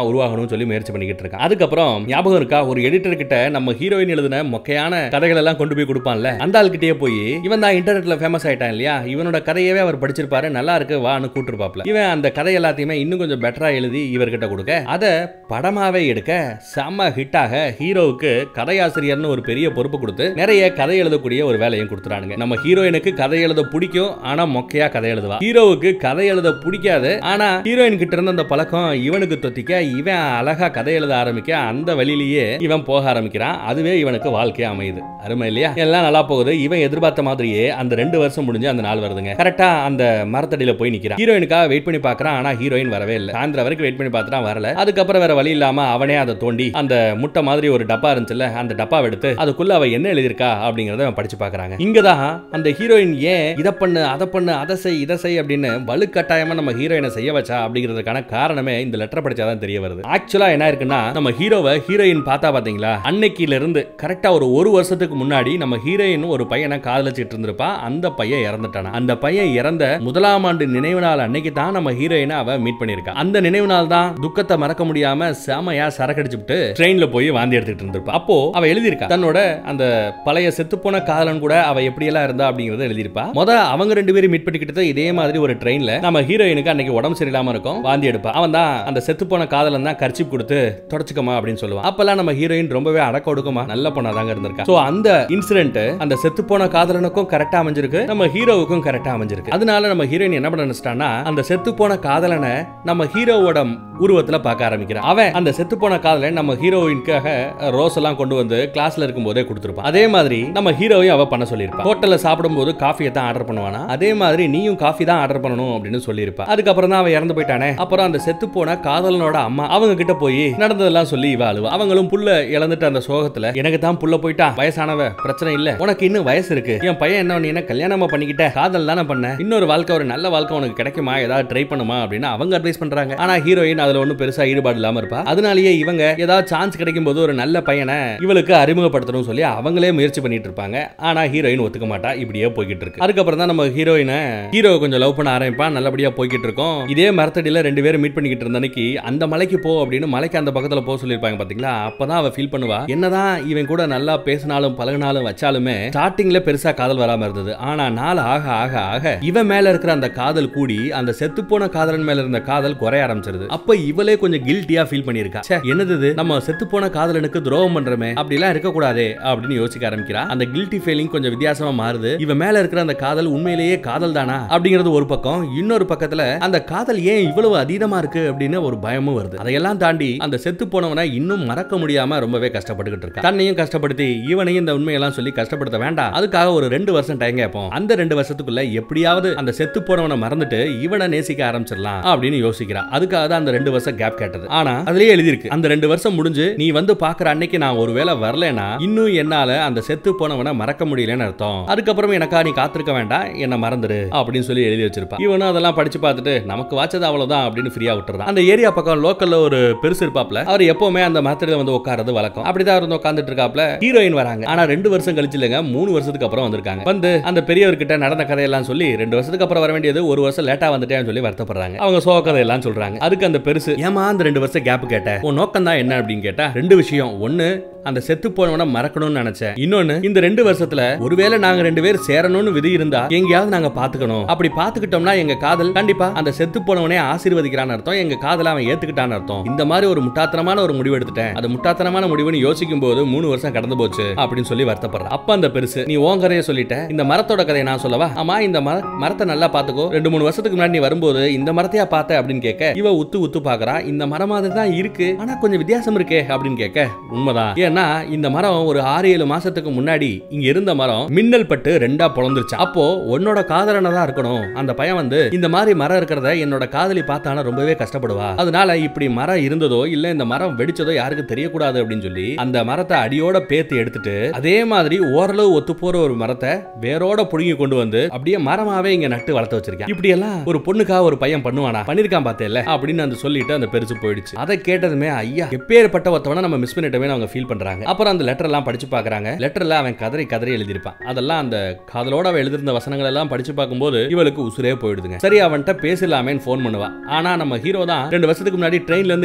பார்க்கணும்னு சொல்லி முயற்சி பண்ணிக்கிட்டு இருக்கான் அதுக்கப்புறம் ஞாபகம் இருக்கா ஒரு எடிட்டர் கிட்ட நம்ம ஹீரோயின் எழுதின மொக்கையான கதைகள் எல்லாம் கொண்டு போய் கொடுப்பான்ல அந்த ஆள்கிட்டயே போய் இவன் தான் இன்டர்நெட்ல ஃபேமஸ் ஆயிட்டான் இல்லையா இவனோட கதையவே அவர் படிச்சிருப்பாரு நல்லா இருக்கு வான்னு கூட்டிருப்பாப்ல இவன் அந்த கதை எல்லாத்தையுமே இன்னும் கொஞ்சம் பெட்டரா எழுதி இவர்கிட்ட கொடுக்க அதை படமாவே எடுக்க செம்ம ஹிட்டாக ஹீரோவுக்கு கதையாசிரியர்னு ஒரு பெரிய பொறுப்பு கொடுத்து நிறைய கதை எழுதக்கூடிய ஒரு வேலையும் கொடுத்துறானுங்க நம்ம ஹீரோயினுக்கு கதை எழுத பிடிக்கும் ஆனா மொக்கையா கதை எழுதுவா ஹீரோவுக்கு கதை எழுத பிடிக்காது ஆனா ஹீரோயின் கிட்ட இருந்த அந்த பழக்கம் இவனுக்கு தொத்திக்க இவன் அழகா கதை எழுத ஆரம்பிக்க அந்த வழியிலேயே இவன் போக ஆரம்பிக்கிறான் அதுவே இவனுக்கு வாழ்க்கையா அமையுது அருமை இல்லையா எல்லாம் நல்லா போகுது இவன் எதிர்பார்த்த மாதிரியே அந்த ரெண்டு வருஷம் முடிஞ்சு அந்த நாள் வருதுங்க கரெக்டா அந்த மரத்தடியில போய் நிக்கிறான் ஹீரோயினுக்காக வெயிட் பண்ணி பார்க்கறான் ஆனா ஹீரோயின் வரவே இல்லை சாயந்தரம் வரைக்கும் வெயிட் பண்ணி பார்த்துட்டான் வரல அதுக்கப்புறம் வேற வழி இல்லாம அவனே அதை தோண்டி அந்த முட்டை மாதிரி ஒரு டப்பா இருந்துச்சுல்ல அந்த டப்பாவை எடுத்து அதுக்குள்ள அவ என்ன எழுதியிருக்கா அப்படிங்கறத அவன் படிச்சு பார்க்கறாங்க இங்கதான் அந்த ஹீரோயின் ஏன் இதை பண்ணு அதை பண்ணு அதை செய் இதை செய் அப்படின்னு வலுக்கட்டாயமா நம்ம ஹீரோயினை செய்ய வச்சா அப்படிங்கிறதுக்கான காரணமே இந்த லெட்டர் படிச்சாதான் தெரிய வருது ஆக்சுவலா என்ன இருக்குன்னா நம்ம ஹீரோவை ஹீரோயின் பார்த்தா பாத்தீங்களா அன்னைக்கில இருந்து கரெக்டா ஒரு ஒரு வருஷத்துக்கு முன்னாடி நம்ம ஹீரோயின் ஒரு பையனை காதலிச்சிட்டு இருந்திருப்பா அந்த பையன் இறந்துட்டானா அந்த பையன் இறந்த முதலாம் ஆண்டு நினைவு நாள் அன்னைக்கு தான் நம்ம ஹீரோயினை அவ மீட் பண்ணிருக்கா அந்த நினைவு நாள் தான் துக்கத்தை மறக்க முடியாம செமையா சரக்கடிச்சுட்டு ட்ரெயின்ல போய் வாந்தி எடுத்துட்டு இருந்திருப்பா அப்போ அவ எழுதியிருக்கா தன்னோட அந்த பழைய செத்து போன காதலன் கூட அவ எப்படி எல்லாம் இருந்தா அப்படிங்கறத எழுதியிருப்பா முத அவங்க ரெண்டு பேரும் மீட் பண்ணிக்கிட்டு இதே மாதிரி ஒரு ட்ரெயின்ல நம்ம ஹீரோயினுக்கு அன்னைக்கு உடம்பு சரியில்லாம இருக்கும் வாந்தி எடுப்பா அவன் தான் அந்த செத்து போன காதலன் தான் கர்ச்சிப் கொடுத்து தொடச்சுக்கமா அப்படின்னு சொல்லுவான் அப்பெல்லாம் நம்ம ஹீரோயின் ரொம்பவே அடக்க ஒடுக்கமா நல்ல பொண்ணா தாங்க இருந்திருக்கா சோ அந்த இன்சிடென்ட் அந்த செத்து போன காதலனுக்கும் கரெக்டா அமைஞ்சிருக்கு நம்ம ஹீரோவுக்கும் கரெக்டா அமைஞ்சிருக்கு அதனால நம்ம ஹீரோயின் என்ன பண்ண நினைச்சிட்டான்னா அந்த செத்து போன காதலனை நம்ம ஹீரோவோட உருவத்துல பார்க்க ஆரம்பிக்கிறான் அவன் அந்த செத்து போன காதலன் நம்ம ஹீரோயினுக்காக ரோஸ் எல்லாம் கொண்டு வந்து கிளாஸ்ல இருக்கும் போதே கொடுத்துருப்பான் அதே மாதிரி நம்ம ஹீரோவையும் அவ பண்ண சொல்லியிருப்பான் ஹோட்டல்ல சாப்பிடும்போது காஃபியை தான் ஆர்டர் பண்ணுவானா அதே மாதிரி நீயும் காஃபி தான் ஆர்டர் பண்ணணும் அப்படின்னு சொல்லியிருப்பா அதுக்கப்புறம் தான் அவன் இறந்து போயிட்டானே அப்புறம் அந்த செத்து போன காதலனோட அம்மா அவங்க கிட்ட போய் நடந்ததெல்லாம் சொல்லி இவ அழுவா அவங்களும் புள்ள இழந்துட்ட அந்த சோகத்துல எனக்கு தான் புள்ள போயிட்டான் வயசானவ பிரச்சனை இல்ல உனக்கு இன்னும் வயசு இருக்கு என் பையன் என்ன நீ என்ன கல்யாணமா பண்ணிக்கிட்ட காதல் தானே பண்ண இன்னொரு வாழ்க்கை ஒரு நல்ல வாழ்க்கை உனக்கு கிடைக்குமா ஏதாவது ட்ரை பண்ணுமா அப்படின்னு அவங்க அட்வைஸ் பண்றாங்க ஆனா ஹீரோயின் அதுல ஒன்றும் பெருசா ஈடுபாடு இல்லாம இருப்பா அதனாலேயே இவங்க ஏதாவது சான்ஸ் கிடைக்கும் போது ஒரு நல்ல பையனை இவளுக்கு அறிமுகப்படுத்தணும் சொல்லி அவங்களே முயற்சி பண்ணிட்டு இருப்பாங்க ஆனா ஹீரோயின் ஒத்துக்க மாட்டா இப்படியே போய்கிட்டு இருக்கு அதுக்கப்புறம் தான் நம்ம ஹீரோயினை ஹீரோ கொஞ்சம் லவ் பண்ண ஆரம்பிப்பான் நல்லபடியா போய்கிட்டு இருக்கோம் இதே மரத்தடியில ரெண்டு பேரும் மீட் பண்ணிக்கிட்டு இருந்த அன்னைக்கு அந்த மலைக்கு போ அப்படின்னு மலைக்கு அந்த பக்கத்துல போக சொல்லியிருப்பாங்க பாத்தீங்களா அப்பதான் அவ ஃபீல் பண்ணுவா என்னதான் இவன் கூட நல்லா பேசினாலும் பழகினாலும் வச்சாலுமே ஸ்டார்டிங்ல பெருசா காதல் வராம இருந்தது ஆனா நாள் ஆக ஆக ஆக இவன் மேல இருக்கிற அந்த காதல் கூடி அந்த செத்து போன காதலன் மேல இருந்த காதல் குறைய ஆரம்பிச்சிருது அப்ப இவளே கொஞ்சம் கில்ட்டியா ஃபீல் பண்ணிருக்கா ச்சே, என்னது இது? நம்ம செத்து போன காதலனுக்கு துரோகம் பண்றமே அப்படி எல்லாம் இருக்க கூடாதே அப்படின்னு யோசிக்க ஆரம்பிக்கிறா அந்த கில்ட்டி ஃபீலிங் கொஞ்சம் வித்தியாசமா மாறுது இவன் மேல இருக்கிற அந்த காதல் உண்மையிலேயே காதல் தானா அப்படிங்கிறது ஒரு பக்கம் இன்னொரு பக்கத்துல அந்த காதல் ஏன் இவ்வளவு அதீதமா இருக்கு அப்படின்னு ஒரு பயமும் வருது அதையெல்லாம் தாண்டி அந்த செத்து போனவனை இன்னும் மறக்க முடியாம ரொம்பவே கஷ்டப்பட்டுக்கிட்டு இருக்கா தன்னையும் கஷ்டப்படுத்தி இவனையும் இந்த உண்மையெல்லாம் சொல்லி கஷ்டப்படுத்த வேண்டாம் அதுக்காக ஒரு ரெண்டு வருஷம் டைம் கேட்போம் அந்த ரெண்டு வருஷத்துக்குள்ள எப்படியாவது அந்த செத்து போனவனை மறந்துட்டு இவனை நேசிக்க ஆரம்பிச்சிடலாம் அப்படின்னு யோசிக்கிறா அதுக்காக தான் அந்த ரெண்டு வருஷம் கேப் கேட்டது ஆனா அதுலயே எழுதியிருக்கு அந்த ரெண்டு வருஷம் முடிஞ்சு நீ வந்து பாக்குற அன்னைக்கு நான் ஒருவேளை வரலனா இன்னும் என்னால அந்த செத்து போனவனை மறக்க முடியலன்னு அர்த்தம் அதுக்கப்புறம் எனக்கா நீ காத்திருக்க வேண்டாம் என்ன மறந்துரு அப்படின்னு சொல்லி எழுதி வச்சிருப்பா இவனும் அதெல்லாம் படிச்சு பார்த்துட்டு நமக்கு வாச்சது அவ்வளவுதான் அப்படின்னு ஃப்ரீயா விட்டுறான் அந்த ஏரியா பக்கம் லோக்கல்ல ஒரு பெருசு இருப்பாப்ல அவர் எப்பவுமே அந்த மரத்துல வந்து உட்கார்றது வழக்கம் அப்படிதான் அவர் வந்து உட்கார்ந்துட்டு இருக்காப்ல ஹீரோயின் வராங்க ஆனா ரெண்டு வருஷம் கழிச்சு இல்லைங்க மூணு வருஷத்துக்கு அப்புறம் வந்திருக்காங்க வந்து அந்த பெரியவர்கிட்ட நடந்த கதையெல்லாம் சொல்லி ரெண்டு வருஷத்துக்கு அப்புறம் வர வேண்டியது ஒரு வருஷம் லேட்டா வந்துட்டேன்னு சொல்லி வருத்தப்படுறாங்க அவங்க சோக கதையெல்லாம் சொல்றாங்க அதுக்கு அந்த பெருசு ஏமா அந்த ரெண்டு வருஷம் கேப் கேட்ட உன் நோக்கம் தான் என்ன அப்படின்னு கேட்டா ரெண்டு விஷயம் ஒண்ணு அந்த செத்து போனவன மறக்கணும்னு நினைச்சேன் இன்னொன்னு இந்த ரெண்டு வருஷத்துல ஒருவேளை நாங்க ரெண்டு பேர் சேரணும்னு விதி இருந்தா எங்கேயாவது நாங்க பாத்துக்கணும் அப்படி பாத்துக்கிட்டோம்னா எங்க காதல் கண்டிப்பா அந்த செத்து போனவனே ஆசீர்வதிக்கிறான்னு அர்த்தம் எங்க காதல அவன் ஏத்துக்கிட்டான்னு அர்த்தம் இந்த மாதிரி ஒரு முட்டாத்தனமான ஒரு முடிவு எடுத்துட்டேன் அது முட்டாத்தனமான முடிவுன்னு யோசிக்கும் போது மூணு வருஷம் கடந்து போச்சு அப்படின்னு சொல்லி வருத்தப்படுறேன் அப்ப அந்த பெருசு நீ உன் கதையை சொல்லிட்ட இந்த மரத்தோட கதையை நான் சொல்லவா ஆமா இந்த மர மரத்தை நல்லா பாத்துக்கோ ரெண்டு மூணு வருஷத்துக்கு முன்னாடி நீ வரும்போது இந்த மரத்தையா பார்த்த அப்படின்னு கேட்க இவ உத்து உத்து பாக்குறா இந்த மரம் மாதிரி தான் இருக்கு ஆனா கொஞ்சம் வித்தியாசம் இருக்கே அப்படின்னு கேட்க உண்மைதான் ஏன்னா இந்த மரம் ஒரு ஆறு ஏழு மாசத்துக்கு முன்னாடி இங்க இருந்த மரம் மின்னல் பட்டு ரெண்டா பொழந்துருச்சு அப்போ உன்னோட காதலனை தான் இருக்கணும் அந்த பையன் வந்து இந்த மாதிரி மரம் இருக்கிறத என்னோட காதலி பார்த்தானா ரொம்பவே கஷ்டப்படுவா அதனால இப்படி மரம் இருந்ததோ இல்ல இந்த மரம் வெடிச்சதோ யாருக்கு தெரியக்கூடாது அப்படின்னு சொல்லி அந்த மரத்தை அடியோட பேத்து எடுத்துட்டு அதே மாதிரி ஓரளவு ஒத்து போற ஒரு மரத்தை வேரோட புடுங்கி கொண்டு வந்து அப்படியே மரமாவே இங்க நட்டு வளர்த்து வச்சிருக்கேன் இப்படி எல்லாம் ஒரு பொண்ணுக்காக ஒரு பையன் பண்ணுவானா பண்ணிருக்கான் பார்த்தேல்ல அப்படின்னு அந்த சொல்லிட்டு அந்த பெருசு போயிடுச்சு அதை கேட்டதுமே ஐயா எப்பேற்பட்ட ஒருத்தவனை நம்ம மிஸ் பண்ணிட்டோமே அவங்க ஃபீல் பண்றாங்க அப்புறம் அந்த லெட்டர் எல்லாம் படிச்சு பாக்குறாங்க லெட்டர்ல அவன் கதறி கதறி எழுதியிருப்பான் அதெல்லாம் அந்த காதலோட அவ எழுதிருந்த வசனங்கள் எல்லாம் படிச்சு பார்க்கும்போது இவளுக்கு உசுரே போயிடுதுங்க சரி அவன்கிட்ட பேசலாமேன்னு ஃபோன் பண்ணுவா ஆனா நம்ம ஹீரோ தான் ரெண்டு வருஷத்துக்கு முன்னாடி ட்ரெயின்ல இருந்து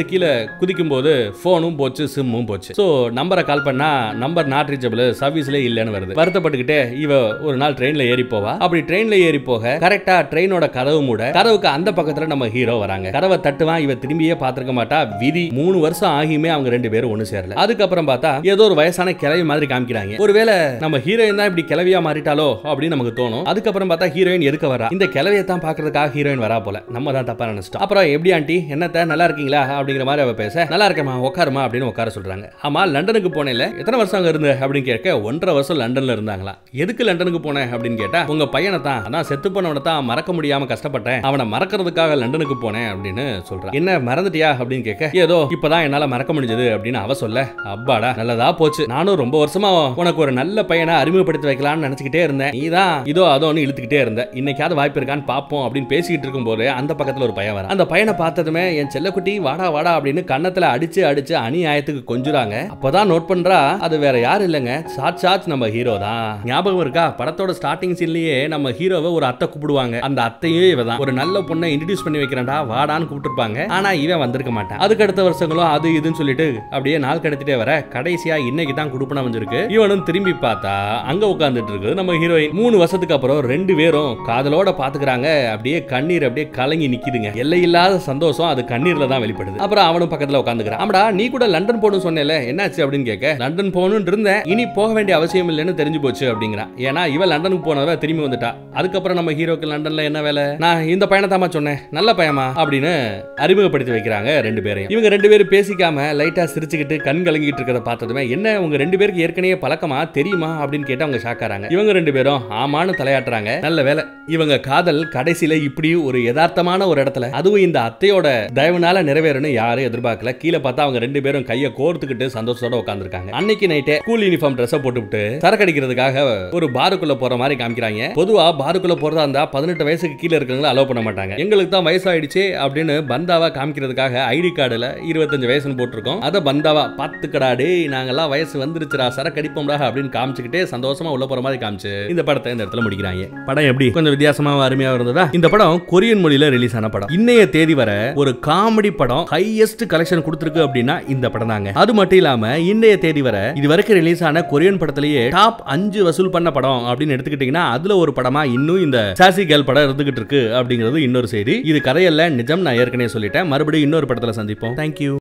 கீழே குதிக்கும் போது போனும் போச்சு சிம்மும் போச்சு சோ நம்பரை கால் பண்ணா நம்பர் நாட் ரீச்சபிள் சர்வீஸ்ல இல்லைன்னு வருது வருத்தப்பட்டுக்கிட்டே இவ ஒரு நாள் ட்ரெயின்ல ஏறி போவா அப்படி ட்ரெயின்ல ஏறி போக கரெக்டா ட்ரெயினோட கதவு மூட கதவுக்கு அந்த பக்கத்துல நம்ம ஹீரோ வராங்க கதவை தட்டுவான் இவ திரும்பியே பார்த்திருக்க மாட்டா விதி மூணு வருஷம் ஆகியுமே அவங்க ரெண்டு பேரும் ஒண்ணு சேரல அதுக்கப்புறம் பார்த்தா ஏதோ ஒரு வயசான கிளவி மாதிரி காமிக்கிறாங்க ஒருவேளை நம்ம ஹீரோயின் தான் இப்படி கிளவியா மாறிட்டாலோ அப்படின்னு நமக்கு தோணும் அதுக்கப்புறம் பார்த்தா ஹீரோயின் எதுக்க வரா இந்த கிளவியை தான் பாக்குறதுக்காக ஹீரோயின் வரா போல நம்ம தான் தப்பா நினைச்சிட்டோம் அப்புறம் எப்படி ஆண்டி என்னத்த நல்லா இருக்கீங்களா அப்படிங்கிற மாதிரி அவ பேச நல்லா இருக்கேம்மா உட்காருமா அப்படின்னு உட்கார சொல்றாங்க ஆமா லண்டனுக்கு போனேன்ல எத்தனை வருஷம் அங்க இருந்த அப்படின்னு கேட்க ஒன்றரை வருஷம் லண்டன்ல இருந்தாங்களா எதுக்கு லண்டனுக்கு போனேன் அப்படின்னு கேட்டா உங்க பையனை தான் அதான் செத்து போனவனை தான் மறக்க முடியாம கஷ்டப்பட்டேன் அவனை மறக்கிறதுக்காக லண்டனுக்கு போனேன் அப்படின்னு சொல்றான் என்ன மறந்துட்டியா அப்படின்னு கேட்க ஏதோ இப்பதான் என்னால மறக்க முடிஞ்சது அப்படின்னு அவ சொல்ல அப்பாடா நல்லதா போச்சு நானும் ரொம்ப வருஷமா உனக்கு ஒரு நல்ல பையனை அறிமுகப்படுத்தி வைக்கலாம்னு நினைச்சுக்கிட்டே இருந்தேன் நீ தான் இதோ அதோன்னு இழுத்துக்கிட்டே இருந்த இன்னைக்காவது வாய்ப்பு இருக்கான்னு பார்ப்போம் அப்படின்னு பேசிக்கிட்டு இருக்கும்போது அந்த பக்கத்துல ஒரு பையன் வரான் அந்த பையனை பார்த்ததுமே என் செல்லக்குட்டி வாடா வாடா அப்படின்னு கன்னத்துல அடிச்சு அடிச்சு அநியாயத்துக்கு கொஞ்சுறாங்க அப்பதான் நோட் பண்றா அது வேற யாரும் இல்லைங்க சாட் சாட் நம்ம ஹீரோ தான் ஞாபகம் இருக்கா படத்தோட ஸ்டார்டிங் சீன்லயே நம்ம ஹீரோவை ஒரு அத்தை கூப்பிடுவாங்க அந்த அத்தையே இவ தான் ஒரு நல்ல பொண்ணை இன்ட்ரடியூஸ் பண்ணி வைக்கிறேன்டா வாடான்னு கூப்பிட்டுருப்பாங்க ஆனா இவன் வந்திருக்க மாட்டான் அதுக்கு அடுத்த வருஷங்களும் அது இதுன்னு சொல்லிட்டு அப்படியே நாள் கடத்திட்டே வர கடைசியா இன்னைக்கு தான் குடுப்பனம் வந்திருக்கு இவனும் திரும்பி பார்த்தா அங்க உட்கார்ந்துட்டு இருக்கு நம்ம ஹீரோயின் மூணு வருஷத்துக்கு அப்புறம் ரெண்டு பேரும் காதலோட பாத்துக்கிறாங்க அப்படியே கண்ணீர் அப்படியே கலங்கி நிக்குதுங்க எல்லையில்லாத சந்தோஷம் அது கண்ணீர்ல தான் வெளிப்படுது அப்புறம் அவனும் பக்கத்துல உட்காந்துக்கிறான் ஆமாடா நீ கூட லண்டன் போகணும்னு சொன்னேல என்னாச்சு அப்படின்னு கேட்க லண்டன் போகணும்னு இருந்தேன் இனி போக வேண்டிய அவசியம் இல்லைன்னு தெரிஞ்சு போச்சு அப்படிங்கிறான் ஏன்னா இவ லண்டனுக்கு போனவ திரும்பி வந்துட்டா அதுக்கப்புறம் நம்ம ஹீரோக்கு லண்டன்ல என்ன வேலை நான் இந்த பையனை தாமா சொன்னேன் நல்ல பையமா அப்படின்னு அறிமுகப்படுத்தி வைக்கிறாங்க ரெண்டு பேரையும் இவங்க ரெண்டு பேரும் பேசிக்காம லைட்டா சிரிச்சுக்கிட்டு கண் கலங்கிட்டு இருக்கிறத பார்த்ததுமே என்ன உங்க ரெண்டு பேருக்கு ஏற்கனவே பழக்கமா தெரியுமா அப்படின்னு கேட்டு அவங்க ஷாக்காராங்க இவங்க ரெண்டு பேரும் ஆமான்னு தலையாட்டுறாங்க நல்ல வேலை இவங்க காதல் கடைசியில இப்படி ஒரு யதார்த்தமான ஒரு இடத்துல அதுவும் இந்த அத்தையோட தயவுனால நிறைவேறணும் யாரும் எதிர்பார்க்கல கீழே பார்த்தா அவங்க ரெண்டு பேரும் கையை கோர்த்துக்கிட்டு சந்தோஷத்தோட உட்காந்துருக்காங்க அன்னைக்கு நைட்டே ஸ்கூல் யூனிஃபார்ம் ட்ரெஸ் போட்டுவிட்டு சரக்கு அடிக்கிறதுக்காக ஒரு பாருக்குள்ள போற மாதிரி காமிக்கிறாங்க பொதுவா பாருக்குள்ள போறதா இருந்தா பதினெட்டு வயசுக்கு கீழே இருக்கிறவங்கள அலோவ் பண்ண மாட்டாங்க எங்களுக்கு தான் வயசாயிடுச்சு அப்படின்னு பந்தாவா காமிக்கிறதுக்காக ஐடி கார்டுல இருபத்தஞ்சு வயசுன்னு போட்டிருக்கோம் அதை பந்தாவா பாத்துக்கடா டேய் நாங்கெல்லாம் வயசு வந்துருச்சுடா சரக்கு அடிப்போம்டா அப்படின்னு காமிச்சுக்கிட்டே சந்தோஷமா உள்ள போற மாதிரி காமிச்சு இந்த படத்தை இந்த இடத்துல முடிக்கிறாங்க படம் எப்படி கொஞ்சம் வித்தியாசமா அருமையா இருந்ததா இந்த படம் கொரியன் மொழியில ரிலீஸ் ஆன படம் இன்னைய தேதி வர ஒரு காமெடி படம் ஹையஸ்ட் கலெக்ஷன் கொடுத்திருக்கு அப்படின்னா இந்த படம் தாங்க அது மட்டும் இல்லாம இன்னைய தேதி வர இது வரைக்கும் ரிலீஸ் ஆன கொரியன் படத்திலேயே டாப் அஞ்சு வசூல் பண்ண படம் அப்படின்னு எடுத்துக்கிட்டீங்கன்னா அதுல ஒரு படமா இன்னும் இந்த சாசி கேர்ள் படம் இருந்துகிட்டு இருக்கு அப்படிங்கிறது இன்னொரு செய்தி இது கதையல்ல நிஜம் நான் ஏற்கனவே சொல்லிட்டேன் மறுபடியும் இன்னொரு படத்துல சந்திப்போம் தேங்க்யூ